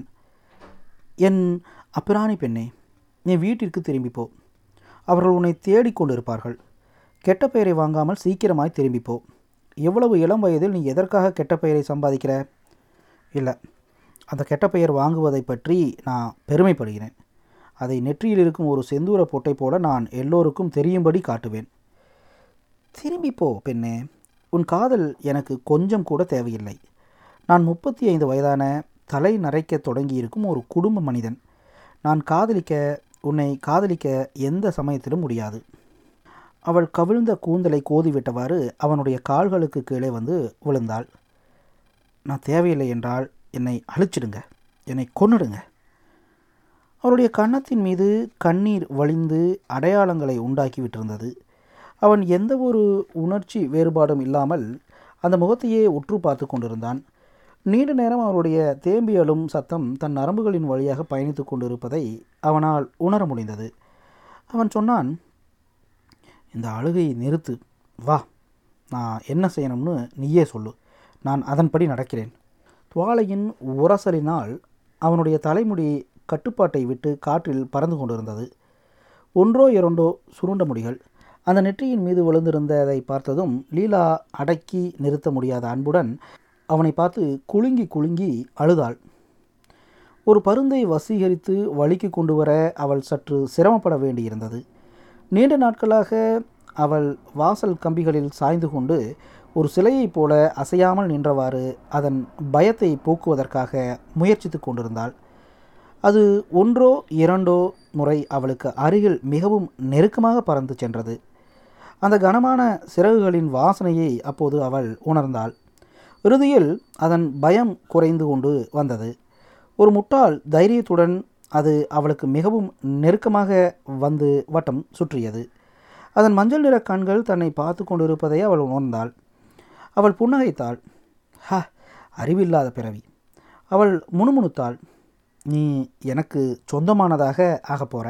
என் அப்பிராணி பெண்ணே நீ வீட்டிற்கு திரும்பி போ அவர்கள் உன்னை தேடிக்கொண்டிருப்பார்கள் கெட்ட பெயரை வாங்காமல் சீக்கிரமாய் திரும்பி போ எவ்வளவு இளம் வயதில் நீ எதற்காக கெட்ட பெயரை சம்பாதிக்கிற இல்லை அந்த கெட்ட பெயர் வாங்குவதை பற்றி நான் பெருமைப்படுகிறேன் அதை நெற்றியில் இருக்கும் ஒரு செந்தூர பொட்டை போல நான் எல்லோருக்கும் தெரியும்படி காட்டுவேன் திரும்பி போ பெண்ணே உன் காதல் எனக்கு கொஞ்சம் கூட தேவையில்லை நான் முப்பத்தி ஐந்து வயதான தலை நரைக்க தொடங்கியிருக்கும் ஒரு குடும்ப மனிதன் நான் காதலிக்க உன்னை காதலிக்க எந்த சமயத்திலும் முடியாது அவள் கவிழ்ந்த கூந்தலை கோதிவிட்டவாறு அவனுடைய கால்களுக்கு கீழே வந்து விழுந்தாள் நான் தேவையில்லை என்றால் என்னை அழிச்சிடுங்க என்னை கொன்னுடுங்க அவருடைய கன்னத்தின் மீது கண்ணீர் வழிந்து அடையாளங்களை உண்டாக்கி விட்டிருந்தது அவன் எந்த ஒரு உணர்ச்சி வேறுபாடும் இல்லாமல் அந்த முகத்தையே உற்று பார்த்து கொண்டிருந்தான் நீண்ட நேரம் அவருடைய தேம்பியலும் சத்தம் தன் நரம்புகளின் வழியாக பயணித்து கொண்டிருப்பதை அவனால் உணர முடிந்தது அவன் சொன்னான் இந்த அழுகையை நிறுத்து வா நான் என்ன செய்யணும்னு நீயே சொல்லு நான் அதன்படி நடக்கிறேன் துவாலையின் உரசலினால் அவனுடைய தலைமுடி கட்டுப்பாட்டை விட்டு காற்றில் பறந்து கொண்டிருந்தது ஒன்றோ இரண்டோ சுருண்ட முடிகள் அந்த நெற்றியின் மீது விழுந்திருந்ததை பார்த்ததும் லீலா அடக்கி நிறுத்த முடியாத அன்புடன் அவனை பார்த்து குலுங்கி குலுங்கி அழுதாள் ஒரு பருந்தை வசீகரித்து வழிக்கு கொண்டு வர அவள் சற்று சிரமப்பட வேண்டியிருந்தது நீண்ட நாட்களாக அவள் வாசல் கம்பிகளில் சாய்ந்து கொண்டு ஒரு சிலையைப் போல அசையாமல் நின்றவாறு அதன் பயத்தை போக்குவதற்காக முயற்சித்து கொண்டிருந்தாள் அது ஒன்றோ இரண்டோ முறை அவளுக்கு அருகில் மிகவும் நெருக்கமாக பறந்து சென்றது அந்த கனமான சிறகுகளின் வாசனையை அப்போது அவள் உணர்ந்தாள் இறுதியில் அதன் பயம் குறைந்து கொண்டு வந்தது ஒரு முட்டாள் தைரியத்துடன் அது அவளுக்கு மிகவும் நெருக்கமாக வந்து வட்டம் சுற்றியது அதன் மஞ்சள் நிற கண்கள் தன்னை பார்த்து கொண்டிருப்பதை அவள் உணர்ந்தாள் அவள் புன்னகைத்தாள் ஹ அறிவில்லாத பிறவி அவள் முணுமுணுத்தாள் நீ எனக்கு சொந்தமானதாக ஆகப் போகிற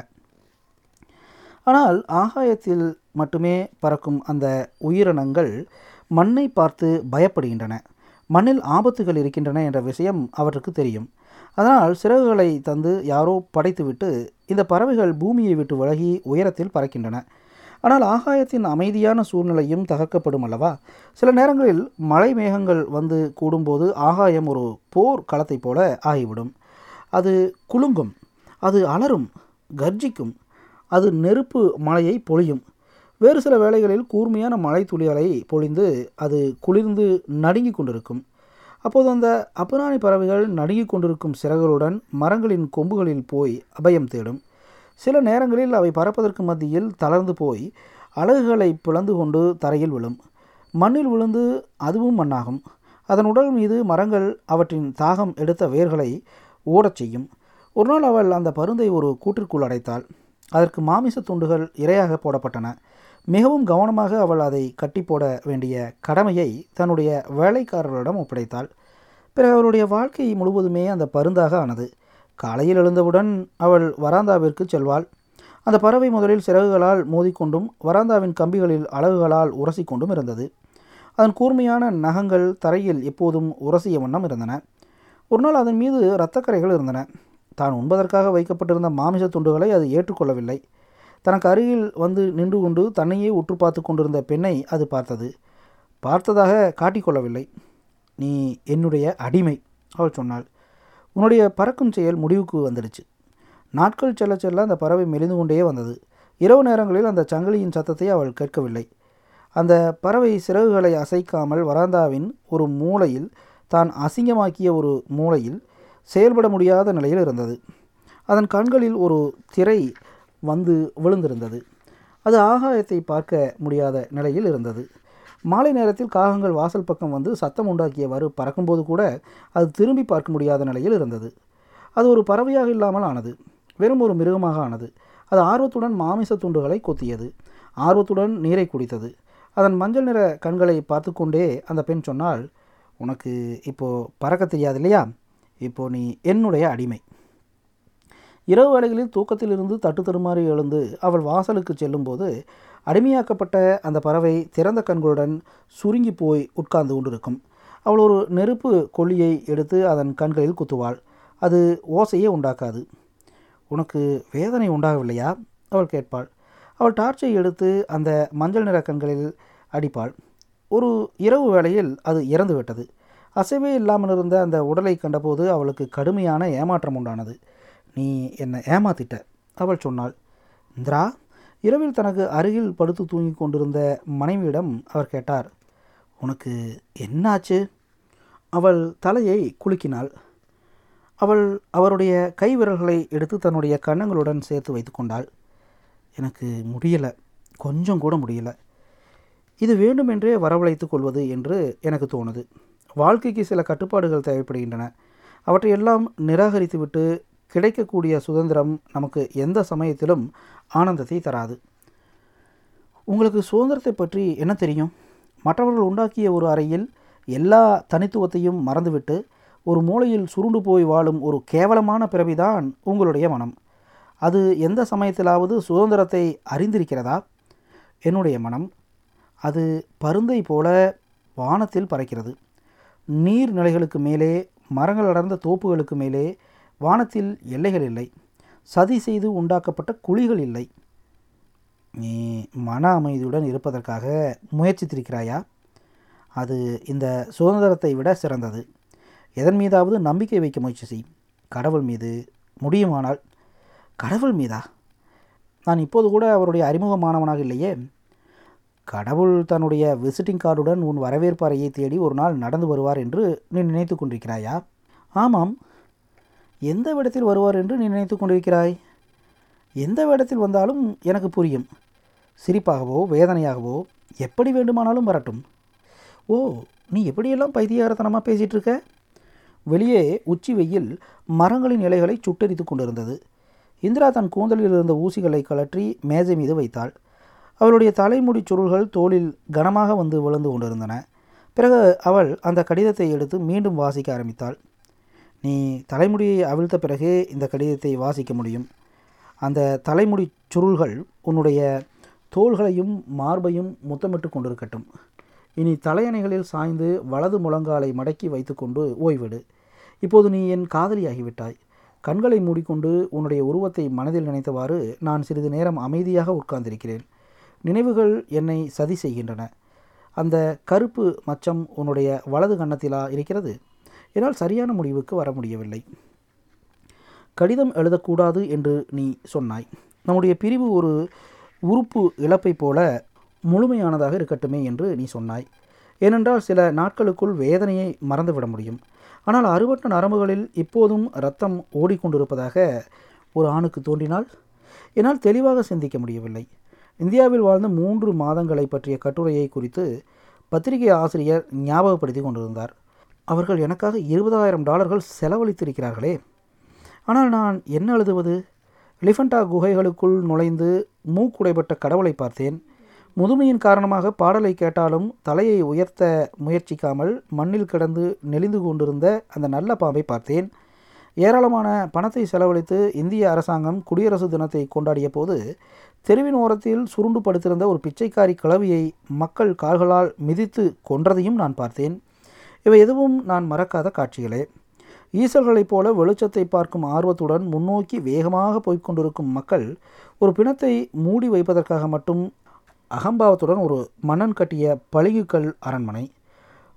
ஆனால் ஆகாயத்தில் மட்டுமே பறக்கும் அந்த உயிரினங்கள் மண்ணை பார்த்து பயப்படுகின்றன மண்ணில் ஆபத்துகள் இருக்கின்றன என்ற விஷயம் அவற்றுக்கு தெரியும் அதனால் சிறகுகளை தந்து யாரோ படைத்துவிட்டு இந்த பறவைகள் பூமியை விட்டு விலகி உயரத்தில் பறக்கின்றன ஆனால் ஆகாயத்தின் அமைதியான சூழ்நிலையும் தகர்க்கப்படும் அல்லவா சில நேரங்களில் மழை மேகங்கள் வந்து கூடும்போது ஆகாயம் ஒரு போர் களத்தைப் போல ஆகிவிடும் அது குலுங்கும் அது அலரும் கர்ஜிக்கும் அது நெருப்பு மழையை பொழியும் வேறு சில வேளைகளில் கூர்மையான மழை துளிகளை பொழிந்து அது குளிர்ந்து நடுங்கி கொண்டிருக்கும் அப்போது அந்த அப்புராணி பறவைகள் நடுங்கிக் கொண்டிருக்கும் சிறகுகளுடன் மரங்களின் கொம்புகளில் போய் அபயம் தேடும் சில நேரங்களில் அவை பறப்பதற்கு மத்தியில் தளர்ந்து போய் அலகுகளை பிளந்து கொண்டு தரையில் விழும் மண்ணில் விழுந்து அதுவும் மண்ணாகும் அதன் உடல் மீது மரங்கள் அவற்றின் தாகம் எடுத்த வேர்களை ஓடச் செய்யும் ஒரு நாள் அவள் அந்த பருந்தை ஒரு கூற்றிற்குள் அடைத்தாள் அதற்கு மாமிச துண்டுகள் இரையாக போடப்பட்டன மிகவும் கவனமாக அவள் அதை கட்டி போட வேண்டிய கடமையை தன்னுடைய வேலைக்காரர்களிடம் ஒப்படைத்தாள் பிறகு அவளுடைய வாழ்க்கை முழுவதுமே அந்த பருந்தாக ஆனது காலையில் எழுந்தவுடன் அவள் வராந்தாவிற்கு செல்வாள் அந்த பறவை முதலில் சிறகுகளால் மோதிக்கொண்டும் வராந்தாவின் கம்பிகளில் அலகுகளால் உரசிக்கொண்டும் இருந்தது அதன் கூர்மையான நகங்கள் தரையில் எப்போதும் உரசிய வண்ணம் இருந்தன ஒரு நாள் அதன் மீது இரத்தக்கரைகள் இருந்தன தான் உண்பதற்காக வைக்கப்பட்டிருந்த மாமிச துண்டுகளை அது ஏற்றுக்கொள்ளவில்லை தனக்கு அருகில் வந்து நின்று கொண்டு தன்னையே உற்று பார்த்து கொண்டிருந்த பெண்ணை அது பார்த்தது பார்த்ததாக காட்டிக்கொள்ளவில்லை நீ என்னுடைய அடிமை அவள் சொன்னாள் உன்னுடைய பறக்கும் செயல் முடிவுக்கு வந்துடுச்சு நாட்கள் செல்ல செல்ல அந்த பறவை மெலிந்து கொண்டே வந்தது இரவு நேரங்களில் அந்த சங்கிலியின் சத்தத்தை அவள் கேட்கவில்லை அந்த பறவை சிறகுகளை அசைக்காமல் வராந்தாவின் ஒரு மூலையில் தான் அசிங்கமாக்கிய ஒரு மூலையில் செயல்பட முடியாத நிலையில் இருந்தது அதன் கண்களில் ஒரு திரை வந்து விழுந்திருந்தது அது ஆகாயத்தை பார்க்க முடியாத நிலையில் இருந்தது மாலை நேரத்தில் காகங்கள் வாசல் பக்கம் வந்து சத்தம் உண்டாக்கியவாறு பறக்கும்போது கூட அது திரும்பி பார்க்க முடியாத நிலையில் இருந்தது அது ஒரு பறவையாக இல்லாமல் ஆனது வெறும் ஒரு மிருகமாக ஆனது அது ஆர்வத்துடன் மாமிச துண்டுகளை கொத்தியது ஆர்வத்துடன் நீரை குடித்தது அதன் மஞ்சள் நிற கண்களை பார்த்து கொண்டே அந்த பெண் சொன்னால் உனக்கு இப்போது பறக்க தெரியாது இல்லையா இப்போ நீ என்னுடைய அடிமை இரவு வேளைகளில் தூக்கத்திலிருந்து தட்டு தடுமாறி எழுந்து அவள் வாசலுக்கு செல்லும்போது அடிமையாக்கப்பட்ட அந்த பறவை திறந்த கண்களுடன் சுருங்கி போய் உட்கார்ந்து கொண்டிருக்கும் அவள் ஒரு நெருப்பு கொல்லியை எடுத்து அதன் கண்களில் குத்துவாள் அது ஓசையே உண்டாக்காது உனக்கு வேதனை உண்டாகவில்லையா அவள் கேட்பாள் அவள் டார்ச்சை எடுத்து அந்த மஞ்சள் நிற கண்களில் அடிப்பாள் ஒரு இரவு வேளையில் அது இறந்து விட்டது அசைவே இல்லாமல் இருந்த அந்த உடலை கண்டபோது அவளுக்கு கடுமையான ஏமாற்றம் உண்டானது நீ என்னை ஏமாத்திட்ட அவள் சொன்னாள் இந்திரா இரவில் தனக்கு அருகில் படுத்து தூங்கி கொண்டிருந்த மனைவியிடம் அவர் கேட்டார் உனக்கு என்னாச்சு அவள் தலையை குலுக்கினாள் அவள் அவருடைய கை விரல்களை எடுத்து தன்னுடைய கன்னங்களுடன் சேர்த்து வைத்து கொண்டாள் எனக்கு முடியலை கொஞ்சம் கூட முடியல இது வேண்டுமென்றே வரவழைத்து கொள்வது என்று எனக்கு தோணுது வாழ்க்கைக்கு சில கட்டுப்பாடுகள் தேவைப்படுகின்றன அவற்றையெல்லாம் நிராகரித்துவிட்டு கிடைக்கக்கூடிய சுதந்திரம் நமக்கு எந்த சமயத்திலும் ஆனந்தத்தை தராது உங்களுக்கு சுதந்திரத்தை பற்றி என்ன தெரியும் மற்றவர்கள் உண்டாக்கிய ஒரு அறையில் எல்லா தனித்துவத்தையும் மறந்துவிட்டு ஒரு மூலையில் சுருண்டு போய் வாழும் ஒரு கேவலமான பிறவிதான் உங்களுடைய மனம் அது எந்த சமயத்திலாவது சுதந்திரத்தை அறிந்திருக்கிறதா என்னுடைய மனம் அது பருந்தை போல வானத்தில் பறக்கிறது நீர்நிலைகளுக்கு மேலே மரங்கள் அடர்ந்த தோப்புகளுக்கு மேலே வானத்தில் எல்லைகள் இல்லை சதி செய்து உண்டாக்கப்பட்ட குழிகள் இல்லை நீ மன அமைதியுடன் இருப்பதற்காக முயற்சித்திருக்கிறாயா அது இந்த சுதந்திரத்தை விட சிறந்தது எதன் மீதாவது நம்பிக்கை வைக்க முயற்சி செய் கடவுள் மீது முடியுமானால் கடவுள் மீதா நான் இப்போது கூட அவருடைய அறிமுகமானவனாக இல்லையே கடவுள் தன்னுடைய விசிட்டிங் கார்டுடன் உன் வரவேற்பு அறையை தேடி ஒரு நாள் நடந்து வருவார் என்று நீ நினைத்து கொண்டிருக்கிறாயா ஆமாம் எந்த விடத்தில் வருவார் என்று நீ நினைத்து கொண்டிருக்கிறாய் எந்த வேடத்தில் வந்தாலும் எனக்கு புரியும் சிரிப்பாகவோ வேதனையாகவோ எப்படி வேண்டுமானாலும் வரட்டும் ஓ நீ எப்படியெல்லாம் பைத்தியாரத்தனமாக பேசிகிட்டு இருக்க வெளியே உச்சி வெயில் மரங்களின் இலைகளை சுட்டெரித்து கொண்டிருந்தது இந்திரா தன் கூந்தலில் இருந்த ஊசிகளை கழற்றி மேஜை மீது வைத்தாள் அவளுடைய தலைமுடி சுருள்கள் தோளில் கனமாக வந்து விழுந்து கொண்டிருந்தன பிறகு அவள் அந்த கடிதத்தை எடுத்து மீண்டும் வாசிக்க ஆரம்பித்தாள் நீ தலைமுடியை அவிழ்த்த பிறகு இந்த கடிதத்தை வாசிக்க முடியும் அந்த தலைமுடி சுருள்கள் உன்னுடைய தோள்களையும் மார்பையும் முத்தமிட்டு கொண்டிருக்கட்டும் இனி தலையணைகளில் சாய்ந்து வலது முழங்காலை மடக்கி வைத்துக்கொண்டு ஓய்விடு இப்போது நீ என் காதலியாகிவிட்டாய் கண்களை மூடிக்கொண்டு உன்னுடைய உருவத்தை மனதில் நினைத்தவாறு நான் சிறிது நேரம் அமைதியாக உட்கார்ந்திருக்கிறேன் நினைவுகள் என்னை சதி செய்கின்றன அந்த கருப்பு மச்சம் உன்னுடைய வலது கன்னத்திலா இருக்கிறது என்னால் சரியான முடிவுக்கு வர முடியவில்லை கடிதம் எழுதக்கூடாது என்று நீ சொன்னாய் நம்முடைய பிரிவு ஒரு உறுப்பு இழப்பை போல முழுமையானதாக இருக்கட்டுமே என்று நீ சொன்னாய் ஏனென்றால் சில நாட்களுக்குள் வேதனையை மறந்துவிட முடியும் ஆனால் அறுபட்ட நரம்புகளில் இப்போதும் ரத்தம் ஓடிக்கொண்டிருப்பதாக ஒரு ஆணுக்கு தோன்றினால் என்னால் தெளிவாக சிந்திக்க முடியவில்லை இந்தியாவில் வாழ்ந்த மூன்று மாதங்களை பற்றிய கட்டுரையை குறித்து பத்திரிகை ஆசிரியர் ஞாபகப்படுத்தி கொண்டிருந்தார் அவர்கள் எனக்காக இருபதாயிரம் டாலர்கள் செலவழித்திருக்கிறார்களே ஆனால் நான் என்ன எழுதுவது எலிஃபண்டா குகைகளுக்குள் நுழைந்து மூக்குடைப்பட்ட கடவுளை பார்த்தேன் முதுமையின் காரணமாக பாடலை கேட்டாலும் தலையை உயர்த்த முயற்சிக்காமல் மண்ணில் கிடந்து நெளிந்து கொண்டிருந்த அந்த நல்ல பாம்பை பார்த்தேன் ஏராளமான பணத்தை செலவழித்து இந்திய அரசாங்கம் குடியரசு தினத்தை கொண்டாடிய போது தெருவின் ஓரத்தில் சுருண்டு படுத்திருந்த ஒரு பிச்சைக்காரி கிளவியை மக்கள் கால்களால் மிதித்து கொன்றதையும் நான் பார்த்தேன் இவை எதுவும் நான் மறக்காத காட்சிகளே ஈசல்களைப் போல வெளிச்சத்தை பார்க்கும் ஆர்வத்துடன் முன்னோக்கி வேகமாக போய்க்கொண்டிருக்கும் மக்கள் ஒரு பிணத்தை மூடி வைப்பதற்காக மட்டும் அகம்பாவத்துடன் ஒரு மன்னன் கட்டிய பளிங்குக்கல் அரண்மனை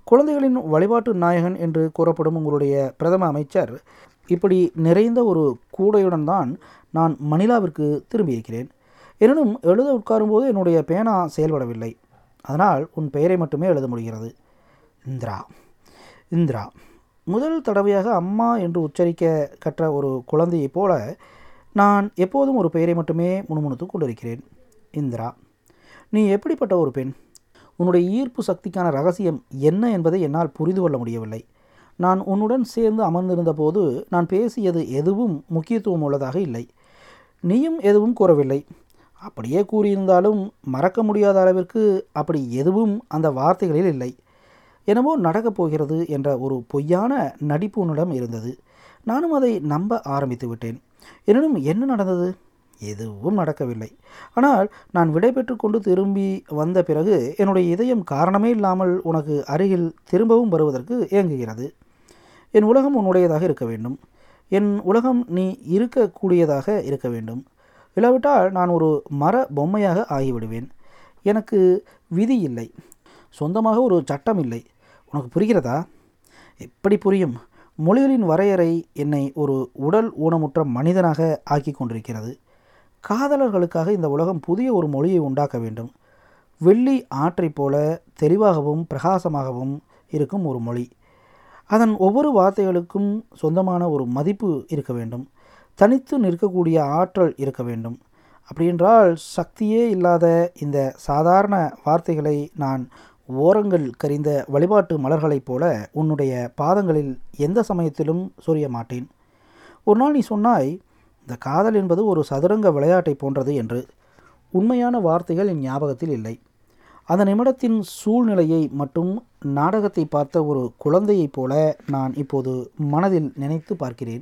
குழந்தைகளின் வழிபாட்டு நாயகன் என்று கூறப்படும் உங்களுடைய பிரதம அமைச்சர் இப்படி நிறைந்த ஒரு கூடையுடன் தான் நான் மணிலாவிற்கு திரும்பியிருக்கிறேன் எனினும் எழுத உட்காரும்போது என்னுடைய பேனா செயல்படவில்லை அதனால் உன் பெயரை மட்டுமே எழுத முடிகிறது இந்திரா இந்திரா முதல் தடவையாக அம்மா என்று உச்சரிக்க கற்ற ஒரு குழந்தையைப் போல நான் எப்போதும் ஒரு பெயரை மட்டுமே முணுமுணுத்து கொண்டிருக்கிறேன் இந்திரா நீ எப்படிப்பட்ட ஒரு பெண் உன்னுடைய ஈர்ப்பு சக்திக்கான ரகசியம் என்ன என்பதை என்னால் புரிந்து கொள்ள முடியவில்லை நான் உன்னுடன் சேர்ந்து அமர்ந்திருந்த போது நான் பேசியது எதுவும் முக்கியத்துவம் உள்ளதாக இல்லை நீயும் எதுவும் கூறவில்லை அப்படியே கூறியிருந்தாலும் மறக்க முடியாத அளவிற்கு அப்படி எதுவும் அந்த வார்த்தைகளில் இல்லை என்னவோ நடக்கப் போகிறது என்ற ஒரு பொய்யான நடிப்பு உன்னிடம் இருந்தது நானும் அதை நம்ப ஆரம்பித்து விட்டேன் எனினும் என்ன நடந்தது எதுவும் நடக்கவில்லை ஆனால் நான் விடை கொண்டு திரும்பி வந்த பிறகு என்னுடைய இதயம் காரணமே இல்லாமல் உனக்கு அருகில் திரும்பவும் வருவதற்கு இயங்குகிறது என் உலகம் உன்னுடையதாக இருக்க வேண்டும் என் உலகம் நீ இருக்கக்கூடியதாக இருக்க வேண்டும் இல்லாவிட்டால் நான் ஒரு மர பொம்மையாக ஆகிவிடுவேன் எனக்கு விதி இல்லை சொந்தமாக ஒரு சட்டம் இல்லை உனக்கு புரிகிறதா எப்படி புரியும் மொழிகளின் வரையறை என்னை ஒரு உடல் ஊனமுற்ற மனிதனாக ஆக்கி கொண்டிருக்கிறது காதலர்களுக்காக இந்த உலகம் புதிய ஒரு மொழியை உண்டாக்க வேண்டும் வெள்ளி ஆற்றைப் போல தெளிவாகவும் பிரகாசமாகவும் இருக்கும் ஒரு மொழி அதன் ஒவ்வொரு வார்த்தைகளுக்கும் சொந்தமான ஒரு மதிப்பு இருக்க வேண்டும் தனித்து நிற்கக்கூடிய ஆற்றல் இருக்க வேண்டும் அப்படியென்றால் சக்தியே இல்லாத இந்த சாதாரண வார்த்தைகளை நான் ஓரங்கள் கரிந்த வழிபாட்டு மலர்களைப் போல உன்னுடைய பாதங்களில் எந்த சமயத்திலும் சொரிய மாட்டேன் ஒரு நாள் நீ சொன்னாய் இந்த காதல் என்பது ஒரு சதுரங்க விளையாட்டை போன்றது என்று உண்மையான வார்த்தைகள் என் ஞாபகத்தில் இல்லை அந்த நிமிடத்தின் சூழ்நிலையை மட்டும் நாடகத்தை பார்த்த ஒரு குழந்தையைப் போல நான் இப்போது மனதில் நினைத்து பார்க்கிறேன்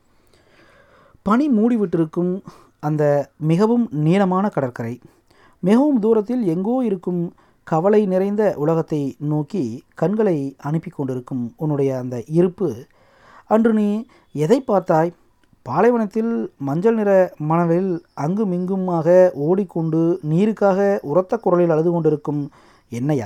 பனி மூடிவிட்டிருக்கும் அந்த மிகவும் நீளமான கடற்கரை மிகவும் தூரத்தில் எங்கோ இருக்கும் கவலை நிறைந்த உலகத்தை நோக்கி கண்களை அனுப்பி கொண்டிருக்கும் உன்னுடைய அந்த இருப்பு அன்று நீ எதை பார்த்தாய் பாலைவனத்தில் மஞ்சள் நிற மணலில் அங்குமிங்குமாக ஓடிக்கொண்டு நீருக்காக உரத்த குரலில் அழுது கொண்டிருக்கும் என்னையா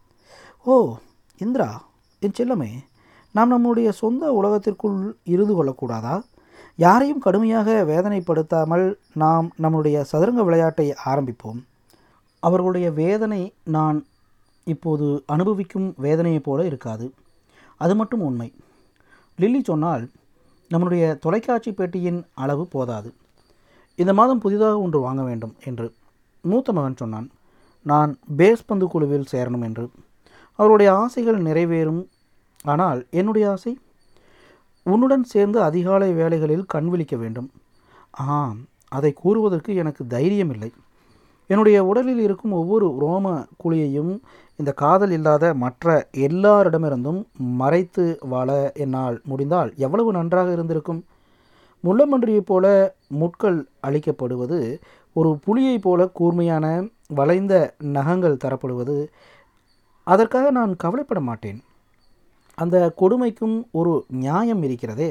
ஓ இந்திரா என் செல்லமே நாம் நம்முடைய சொந்த உலகத்திற்குள் இருந்து கொள்ளக்கூடாதா யாரையும் கடுமையாக வேதனைப்படுத்தாமல் நாம் நம்முடைய சதுரங்க விளையாட்டை ஆரம்பிப்போம் அவர்களுடைய வேதனை நான் இப்போது அனுபவிக்கும் வேதனையைப் போல இருக்காது அது மட்டும் உண்மை லில்லி சொன்னால் நம்முடைய தொலைக்காட்சி பெட்டியின் அளவு போதாது இந்த மாதம் புதிதாக ஒன்று வாங்க வேண்டும் என்று மூத்த மகன் சொன்னான் நான் பேஸ் பந்து குழுவில் சேரணும் என்று அவருடைய ஆசைகள் நிறைவேறும் ஆனால் என்னுடைய ஆசை உன்னுடன் சேர்ந்து அதிகாலை வேலைகளில் கண் விழிக்க வேண்டும் ஆம் அதை கூறுவதற்கு எனக்கு தைரியம் இல்லை என்னுடைய உடலில் இருக்கும் ஒவ்வொரு ரோம குழியையும் இந்த காதல் இல்லாத மற்ற எல்லாரிடமிருந்தும் மறைத்து வாழ என்னால் முடிந்தால் எவ்வளவு நன்றாக இருந்திருக்கும் முள்ளமன்றியைப் போல முட்கள் அளிக்கப்படுவது ஒரு புலியைப் போல கூர்மையான வளைந்த நகங்கள் தரப்படுவது அதற்காக நான் கவலைப்பட மாட்டேன் அந்த கொடுமைக்கும் ஒரு நியாயம் இருக்கிறதே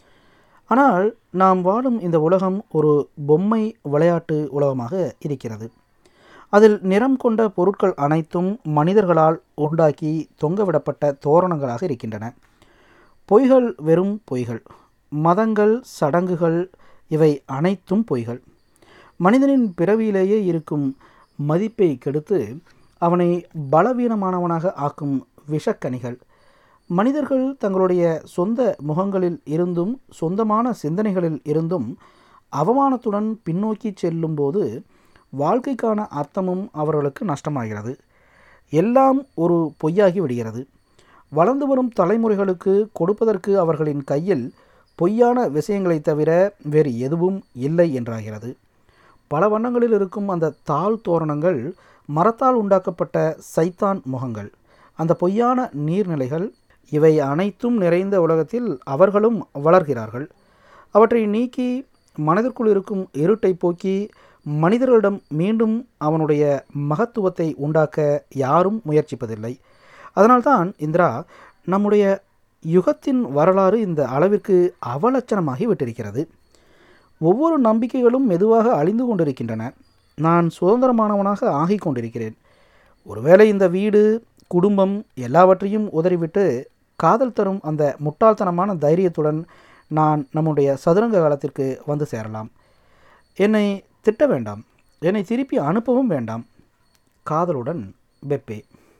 ஆனால் நாம் வாழும் இந்த உலகம் ஒரு பொம்மை விளையாட்டு உலகமாக இருக்கிறது அதில் நிறம் கொண்ட பொருட்கள் அனைத்தும் மனிதர்களால் உண்டாக்கி தொங்கவிடப்பட்ட தோரணங்களாக இருக்கின்றன பொய்கள் வெறும் பொய்கள் மதங்கள் சடங்குகள் இவை அனைத்தும் பொய்கள் மனிதனின் பிறவியிலேயே இருக்கும் மதிப்பை கெடுத்து அவனை பலவீனமானவனாக ஆக்கும் விஷக்கனிகள் மனிதர்கள் தங்களுடைய சொந்த முகங்களில் இருந்தும் சொந்தமான சிந்தனைகளில் இருந்தும் அவமானத்துடன் பின்னோக்கி செல்லும்போது வாழ்க்கைக்கான அர்த்தமும் அவர்களுக்கு நஷ்டமாகிறது எல்லாம் ஒரு பொய்யாகி விடுகிறது வளர்ந்து வரும் தலைமுறைகளுக்கு கொடுப்பதற்கு அவர்களின் கையில் பொய்யான விஷயங்களை தவிர வேறு எதுவும் இல்லை என்றாகிறது பல வண்ணங்களில் இருக்கும் அந்த தாழ் தோரணங்கள் மரத்தால் உண்டாக்கப்பட்ட சைத்தான் முகங்கள் அந்த பொய்யான நீர்நிலைகள் இவை அனைத்தும் நிறைந்த உலகத்தில் அவர்களும் வளர்கிறார்கள் அவற்றை நீக்கி மனதிற்குள் இருக்கும் இருட்டை போக்கி மனிதர்களிடம் மீண்டும் அவனுடைய மகத்துவத்தை உண்டாக்க யாரும் முயற்சிப்பதில்லை அதனால்தான் இந்திரா நம்முடைய யுகத்தின் வரலாறு இந்த அளவிற்கு அவலட்சணமாகி விட்டிருக்கிறது ஒவ்வொரு நம்பிக்கைகளும் மெதுவாக அழிந்து கொண்டிருக்கின்றன நான் சுதந்திரமானவனாக ஆகிக் கொண்டிருக்கிறேன் ஒருவேளை இந்த வீடு குடும்பம் எல்லாவற்றையும் உதறிவிட்டு காதல் தரும் அந்த முட்டாள்தனமான தைரியத்துடன் நான் நம்முடைய சதுரங்க காலத்திற்கு வந்து சேரலாம் என்னை திட்ட வேண்டாம் என்னை திருப்பி அனுப்பவும் வேண்டாம் காதலுடன் பெப்பே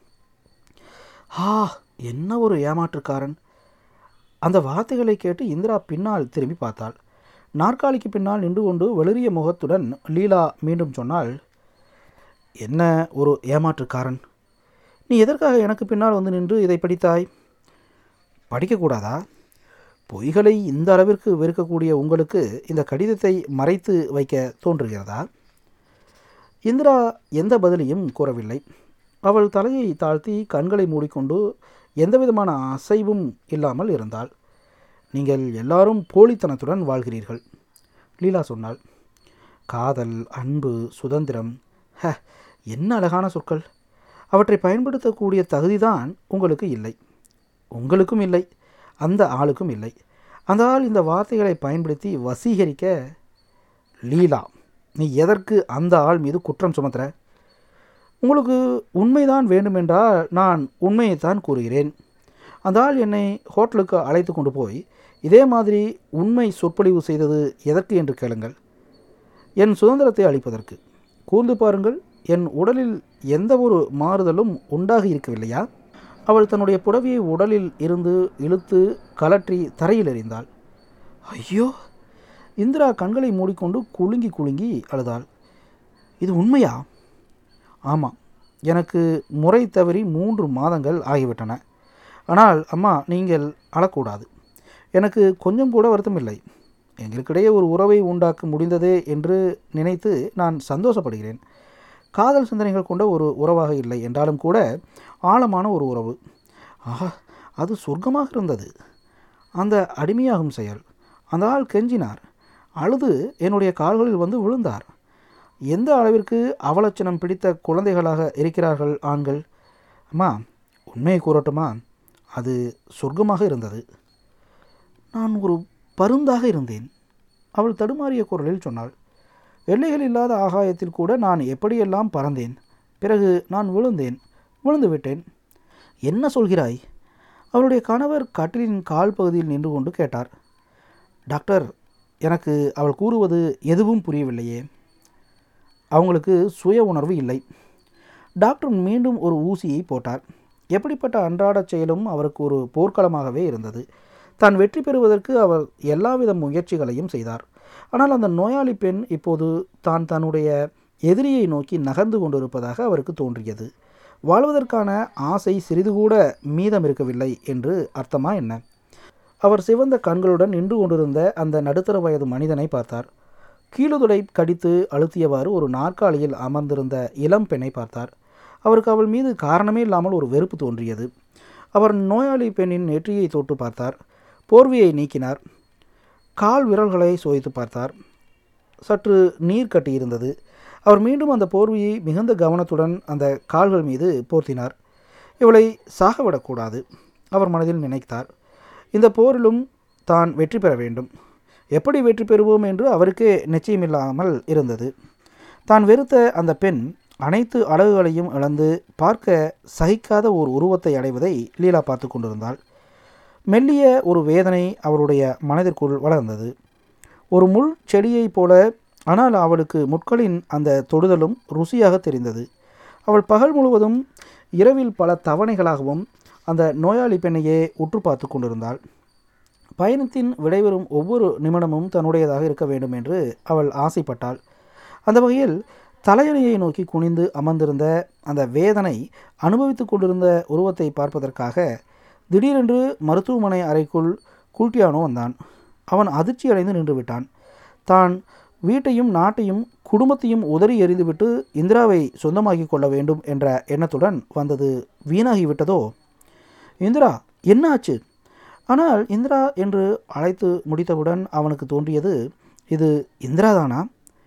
ஆ என்ன ஒரு ஏமாற்றுக்காரன் அந்த வார்த்தைகளை கேட்டு இந்திரா பின்னால் திரும்பி பார்த்தாள் நாற்காலிக்கு பின்னால் நின்று கொண்டு வெளிரிய முகத்துடன் லீலா மீண்டும் சொன்னாள் என்ன ஒரு ஏமாற்றுக்காரன் நீ எதற்காக எனக்கு பின்னால் வந்து நின்று இதை படித்தாய் படிக்கக்கூடாதா பொய்களை இந்த அளவிற்கு வெறுக்கக்கூடிய உங்களுக்கு இந்த கடிதத்தை மறைத்து வைக்க தோன்றுகிறதா இந்திரா எந்த பதிலையும் கூறவில்லை அவள் தலையை தாழ்த்தி கண்களை மூடிக்கொண்டு எந்தவிதமான அசைவும் இல்லாமல் இருந்தாள் நீங்கள் எல்லாரும் போலித்தனத்துடன் வாழ்கிறீர்கள் லீலா சொன்னாள் காதல் அன்பு சுதந்திரம் ஹ என்ன அழகான சொற்கள் அவற்றை பயன்படுத்தக்கூடிய தகுதிதான் உங்களுக்கு இல்லை உங்களுக்கும் இல்லை அந்த ஆளுக்கும் இல்லை அந்த ஆள் இந்த வார்த்தைகளை பயன்படுத்தி வசீகரிக்க லீலா நீ எதற்கு அந்த ஆள் மீது குற்றம் சுமத்துற உங்களுக்கு உண்மைதான் வேண்டுமென்றால் நான் உண்மையைத்தான் கூறுகிறேன் அந்த ஆள் என்னை ஹோட்டலுக்கு அழைத்து கொண்டு போய் இதே மாதிரி உண்மை சொற்பொழிவு செய்தது எதற்கு என்று கேளுங்கள் என் சுதந்திரத்தை அளிப்பதற்கு கூர்ந்து பாருங்கள் என் உடலில் எந்த ஒரு மாறுதலும் உண்டாகி இருக்கவில்லையா அவள் தன்னுடைய புடவையை உடலில் இருந்து இழுத்து கலற்றி தரையில் எறிந்தாள் ஐயோ இந்திரா கண்களை மூடிக்கொண்டு குலுங்கி குலுங்கி அழுதாள் இது உண்மையா ஆமாம் எனக்கு முறை தவறி மூன்று மாதங்கள் ஆகிவிட்டன ஆனால் அம்மா நீங்கள் அழக்கூடாது எனக்கு கொஞ்சம் கூட வருத்தமில்லை எங்களுக்கிடையே ஒரு உறவை உண்டாக்க முடிந்ததே என்று நினைத்து நான் சந்தோஷப்படுகிறேன் காதல் சிந்தனைகள் கொண்ட ஒரு உறவாக இல்லை என்றாலும் கூட ஆழமான ஒரு உறவு ஆஹா அது சொர்க்கமாக இருந்தது அந்த அடிமையாகும் செயல் அந்த ஆள் கெஞ்சினார் அழுது என்னுடைய கால்களில் வந்து விழுந்தார் எந்த அளவிற்கு அவலட்சணம் பிடித்த குழந்தைகளாக இருக்கிறார்கள் ஆண்கள் அம்மா உண்மையை கூறட்டுமா அது சொர்க்கமாக இருந்தது நான் ஒரு பருந்தாக இருந்தேன் அவள் தடுமாறிய குரலில் சொன்னாள் எல்லைகள் இல்லாத ஆகாயத்தில் கூட நான் எப்படியெல்லாம் பறந்தேன் பிறகு நான் விழுந்தேன் விழுந்து விட்டேன் என்ன சொல்கிறாய் அவளுடைய கணவர் கட்டிலின் கால் பகுதியில் நின்று கொண்டு கேட்டார் டாக்டர் எனக்கு அவள் கூறுவது எதுவும் புரியவில்லையே அவங்களுக்கு சுய உணர்வு இல்லை டாக்டர் மீண்டும் ஒரு ஊசியை போட்டார் எப்படிப்பட்ட அன்றாட செயலும் அவருக்கு ஒரு போர்க்களமாகவே இருந்தது தான் வெற்றி பெறுவதற்கு அவர் எல்லாவித முயற்சிகளையும் செய்தார் ஆனால் அந்த நோயாளி பெண் இப்போது தான் தன்னுடைய எதிரியை நோக்கி நகர்ந்து கொண்டிருப்பதாக அவருக்கு தோன்றியது வாழ்வதற்கான ஆசை சிறிது கூட மீதம் இருக்கவில்லை என்று அர்த்தமா என்ன அவர் சிவந்த கண்களுடன் நின்று கொண்டிருந்த அந்த நடுத்தர வயது மனிதனை பார்த்தார் கீழுதுளை கடித்து அழுத்தியவாறு ஒரு நாற்காலியில் அமர்ந்திருந்த இளம் பெண்ணை பார்த்தார் அவருக்கு அவள் மீது காரணமே இல்லாமல் ஒரு வெறுப்பு தோன்றியது அவர் நோயாளி பெண்ணின் நெற்றியை தொட்டு பார்த்தார் போர்வையை நீக்கினார் கால் விரல்களை சோதித்து பார்த்தார் சற்று நீர் கட்டியிருந்தது அவர் மீண்டும் அந்த போர்வையை மிகுந்த கவனத்துடன் அந்த கால்கள் மீது போர்த்தினார் இவளை சாகவிடக்கூடாது அவர் மனதில் நினைத்தார் இந்த போரிலும் தான் வெற்றி பெற வேண்டும் எப்படி வெற்றி பெறுவோம் என்று அவருக்கே நிச்சயமில்லாமல் இருந்தது தான் வெறுத்த அந்த பெண் அனைத்து அழகுகளையும் இழந்து பார்க்க சகிக்காத ஒரு உருவத்தை அடைவதை லீலா பார்த்து கொண்டிருந்தாள் மெல்லிய ஒரு வேதனை அவளுடைய மனதிற்குள் வளர்ந்தது ஒரு முள் செடியைப் போல ஆனால் அவளுக்கு முட்களின் அந்த தொடுதலும் ருசியாக தெரிந்தது அவள் பகல் முழுவதும் இரவில் பல தவணைகளாகவும் அந்த நோயாளி பெண்ணையே உற்று பார்த்து கொண்டிருந்தாள் பயணத்தின் விடைபெறும் ஒவ்வொரு நிமிடமும் தன்னுடையதாக இருக்க வேண்டும் என்று அவள் ஆசைப்பட்டாள் அந்த வகையில் தலையணையை நோக்கி குனிந்து அமர்ந்திருந்த அந்த வேதனை அனுபவித்து கொண்டிருந்த உருவத்தை பார்ப்பதற்காக திடீரென்று மருத்துவமனை அறைக்குள் குல்டியானோ வந்தான் அவன் அதிர்ச்சி அடைந்து நின்று விட்டான் தான் வீட்டையும் நாட்டையும் குடும்பத்தையும் உதறி எறிந்துவிட்டு இந்திராவை சொந்தமாக்கி கொள்ள வேண்டும் என்ற எண்ணத்துடன் வந்தது வீணாகிவிட்டதோ இந்திரா என்ன ஆச்சு ஆனால் இந்திரா என்று அழைத்து முடித்தவுடன் அவனுக்கு தோன்றியது இது இந்திராதானா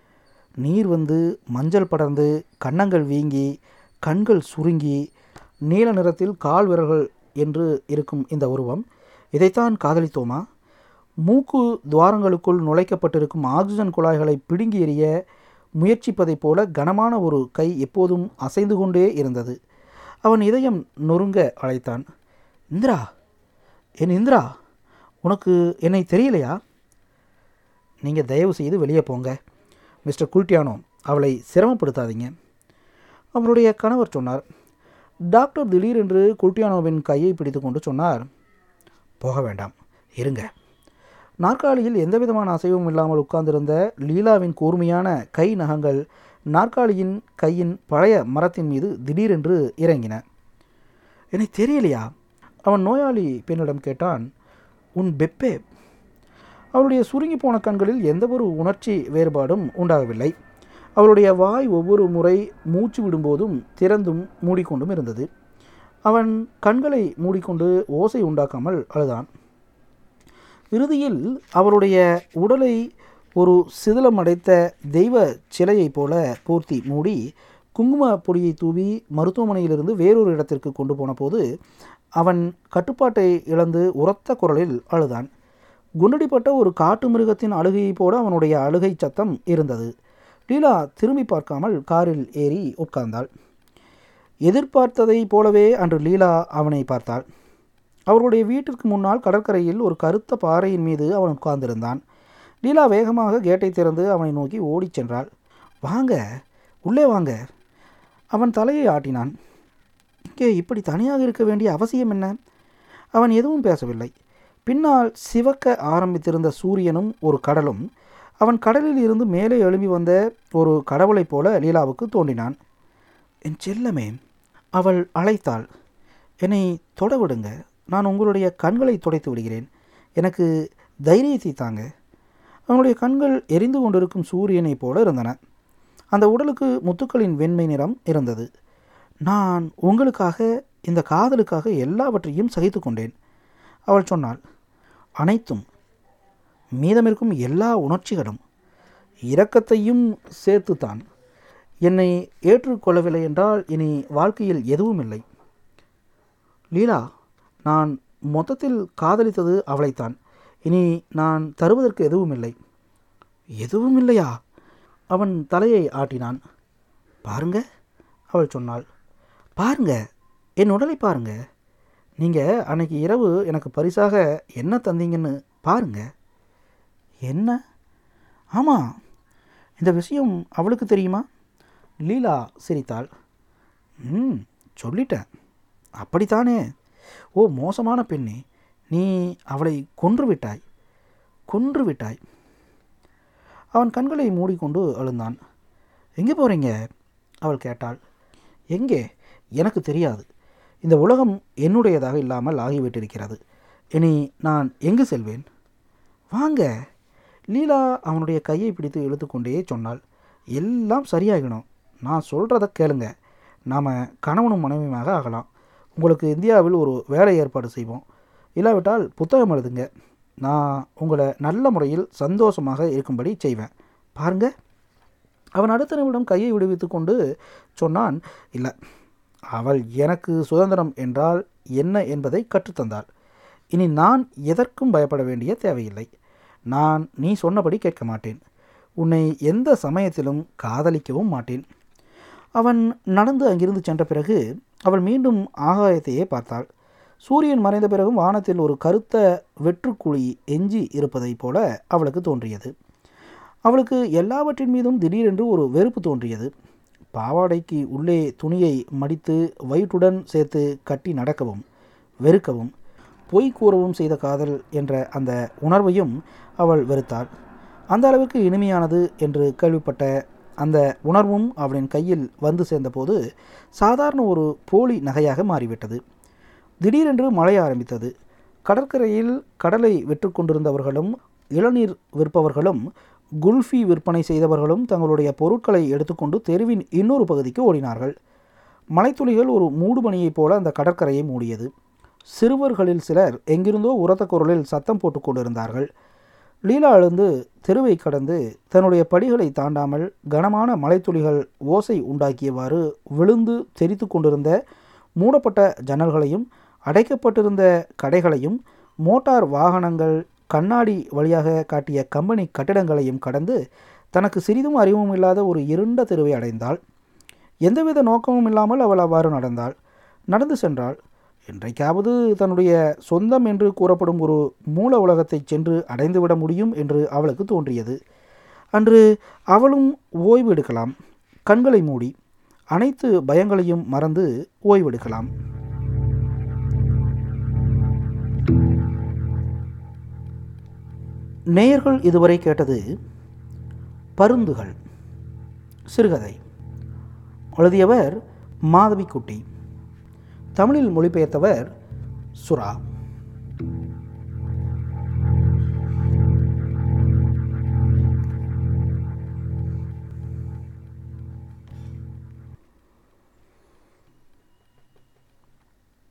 நீர் வந்து மஞ்சள் படர்ந்து கன்னங்கள் வீங்கி கண்கள் சுருங்கி நீல நிறத்தில் கால் விரல்கள் என்று இருக்கும் இந்த உருவம் இதைத்தான் காதலித்தோமா மூக்கு துவாரங்களுக்குள் நுழைக்கப்பட்டிருக்கும் ஆக்சிஜன் குழாய்களை பிடுங்கி எறிய முயற்சிப்பதைப் போல கனமான ஒரு கை எப்போதும் அசைந்து கொண்டே இருந்தது அவன் இதயம் நொறுங்க அழைத்தான் இந்திரா என் இந்திரா உனக்கு என்னை தெரியலையா நீங்கள் தயவு செய்து வெளியே போங்க மிஸ்டர் குல்டியானோ அவளை சிரமப்படுத்தாதீங்க அவருடைய கணவர் சொன்னார் டாக்டர் திடீரென்று குல்டியானோவின் கையை பிடித்து கொண்டு சொன்னார் போக வேண்டாம் இருங்க நாற்காலியில் எந்தவிதமான அசைவும் இல்லாமல் உட்கார்ந்திருந்த லீலாவின் கூர்மையான கை நகங்கள் நாற்காலியின் கையின் பழைய மரத்தின் மீது திடீரென்று இறங்கின எனக்கு தெரியலையா அவன் நோயாளி பெண்ணிடம் கேட்டான் உன் பெப்பே அவளுடைய சுருங்கி போன கண்களில் எந்தவொரு உணர்ச்சி வேறுபாடும் உண்டாகவில்லை அவளுடைய வாய் ஒவ்வொரு முறை மூச்சு விடும்போதும் திறந்தும் மூடிக்கொண்டும் இருந்தது அவன் கண்களை மூடிக்கொண்டு ஓசை உண்டாக்காமல் அழுதான் இறுதியில் அவருடைய உடலை ஒரு சிதிலமடைத்த தெய்வ சிலையைப் போல பூர்த்தி மூடி குங்கும பொடியை தூவி மருத்துவமனையிலிருந்து வேறொரு இடத்திற்கு கொண்டு போன போது அவன் கட்டுப்பாட்டை இழந்து உரத்த குரலில் அழுதான் குண்டடிப்பட்ட ஒரு காட்டு மிருகத்தின் அழுகையைப் போல அவனுடைய அழுகை சத்தம் இருந்தது லீலா திரும்பி பார்க்காமல் காரில் ஏறி உட்கார்ந்தாள் எதிர்பார்த்ததைப் போலவே அன்று லீலா அவனை பார்த்தாள் அவர்களுடைய வீட்டிற்கு முன்னால் கடற்கரையில் ஒரு கருத்த பாறையின் மீது அவன் உட்கார்ந்திருந்தான் லீலா வேகமாக கேட்டை திறந்து அவனை நோக்கி ஓடிச் சென்றாள் வாங்க உள்ளே வாங்க அவன் தலையை ஆட்டினான் இங்கே இப்படி தனியாக இருக்க வேண்டிய அவசியம் என்ன அவன் எதுவும் பேசவில்லை பின்னால் சிவக்க ஆரம்பித்திருந்த சூரியனும் ஒரு கடலும் அவன் கடலில் இருந்து மேலே எழும்பி வந்த ஒரு கடவுளைப் போல லீலாவுக்கு தோன்றினான் என் செல்லமே அவள் அழைத்தாள் என்னை தொட விடுங்க நான் உங்களுடைய கண்களை துடைத்து விடுகிறேன் எனக்கு தைரியத்தை தாங்க அவனுடைய கண்கள் எரிந்து கொண்டிருக்கும் சூரியனைப் போல இருந்தன அந்த உடலுக்கு முத்துக்களின் வெண்மை நிறம் இருந்தது நான் உங்களுக்காக இந்த காதலுக்காக எல்லாவற்றையும் சகித்து கொண்டேன் அவள் சொன்னாள் அனைத்தும் மீதமிருக்கும் எல்லா உணர்ச்சிகளும் இரக்கத்தையும் சேர்த்துத்தான் என்னை ஏற்றுக்கொள்ளவில்லை என்றால் இனி வாழ்க்கையில் எதுவும் இல்லை லீலா நான் மொத்தத்தில் காதலித்தது அவளைத்தான் இனி நான் தருவதற்கு எதுவும் இல்லை எதுவும் இல்லையா அவன் தலையை ஆட்டினான் பாருங்க அவள் சொன்னாள் பாருங்க என் உடலை பாருங்க நீங்கள் அன்னைக்கு இரவு எனக்கு பரிசாக என்ன தந்தீங்கன்னு பாருங்க என்ன ஆமாம் இந்த விஷயம் அவளுக்கு தெரியுமா லீலா சிரித்தாள் ம் சொல்லிட்டேன் அப்படித்தானே ஓ மோசமான பெண்ணே நீ அவளை கொன்று விட்டாய் கொன்று விட்டாய் அவன் கண்களை மூடிக்கொண்டு அழுந்தான் எங்கே போகிறீங்க அவள் கேட்டாள் எங்கே எனக்கு தெரியாது இந்த உலகம் என்னுடையதாக இல்லாமல் ஆகிவிட்டிருக்கிறது இனி நான் எங்கு செல்வேன் வாங்க லீலா அவனுடைய கையை பிடித்து இழுத்துக்கொண்டே சொன்னாள் எல்லாம் சரியாகணும் நான் சொல்கிறத கேளுங்க நாம் கணவனும் மனைவியுமாக ஆகலாம் உங்களுக்கு இந்தியாவில் ஒரு வேலை ஏற்பாடு செய்வோம் இல்லாவிட்டால் புத்தகம் எழுதுங்க நான் உங்களை நல்ல முறையில் சந்தோஷமாக இருக்கும்படி செய்வேன் பாருங்க அவன் அடுத்த நிமிடம் கையை விடுவித்து கொண்டு சொன்னான் இல்லை அவள் எனக்கு சுதந்திரம் என்றால் என்ன என்பதை கற்றுத்தந்தாள் இனி நான் எதற்கும் பயப்பட வேண்டிய தேவையில்லை நான் நீ சொன்னபடி கேட்க மாட்டேன் உன்னை எந்த சமயத்திலும் காதலிக்கவும் மாட்டேன் அவன் நடந்து அங்கிருந்து சென்ற பிறகு அவள் மீண்டும் ஆகாயத்தையே பார்த்தாள் சூரியன் மறைந்த பிறகும் வானத்தில் ஒரு கருத்த வெற்றுக்குழி எஞ்சி இருப்பதைப் போல அவளுக்கு தோன்றியது அவளுக்கு எல்லாவற்றின் மீதும் திடீரென்று ஒரு வெறுப்பு தோன்றியது பாவாடைக்கு உள்ளே துணியை மடித்து வயிற்றுடன் சேர்த்து கட்டி நடக்கவும் வெறுக்கவும் பொய் கூறவும் செய்த காதல் என்ற அந்த உணர்வையும் அவள் வெறுத்தாள் அந்த அளவுக்கு இனிமையானது என்று கேள்விப்பட்ட அந்த உணர்வும் அவளின் கையில் வந்து சேர்ந்தபோது சாதாரண ஒரு போலி நகையாக மாறிவிட்டது திடீரென்று மழை ஆரம்பித்தது கடற்கரையில் கடலை விற்று கொண்டிருந்தவர்களும் இளநீர் விற்பவர்களும் குல்ஃபி விற்பனை செய்தவர்களும் தங்களுடைய பொருட்களை எடுத்துக்கொண்டு தெருவின் இன்னொரு பகுதிக்கு ஓடினார்கள் மலைத்துளிகள் ஒரு மூடுபனியைப் போல அந்த கடற்கரையை மூடியது சிறுவர்களில் சிலர் எங்கிருந்தோ உரத்த குரலில் சத்தம் போட்டு கொண்டிருந்தார்கள் லீலா எழுந்து தெருவை கடந்து தன்னுடைய படிகளை தாண்டாமல் கனமான மலைத்துளிகள் ஓசை உண்டாக்கியவாறு விழுந்து தெரித்து கொண்டிருந்த மூடப்பட்ட ஜன்னல்களையும் அடைக்கப்பட்டிருந்த கடைகளையும் மோட்டார் வாகனங்கள் கண்ணாடி வழியாக காட்டிய கம்பெனி கட்டிடங்களையும் கடந்து தனக்கு சிறிதும் அறிவும் இல்லாத ஒரு இருண்ட தெருவை அடைந்தாள் எந்தவித நோக்கமும் இல்லாமல் அவள் அவ்வாறு நடந்தாள் நடந்து சென்றாள் என்றைக்காவது தன்னுடைய சொந்தம் என்று கூறப்படும் ஒரு மூல உலகத்தைச் சென்று அடைந்துவிட முடியும் என்று அவளுக்கு தோன்றியது அன்று அவளும் ஓய்வு எடுக்கலாம் கண்களை மூடி அனைத்து பயங்களையும் மறந்து ஓய்வெடுக்கலாம் நேயர்கள் இதுவரை கேட்டது பருந்துகள் சிறுகதை எழுதியவர் மாதவிக்குட்டி தமிழில் மொழிபெயர்த்தவர் சுறா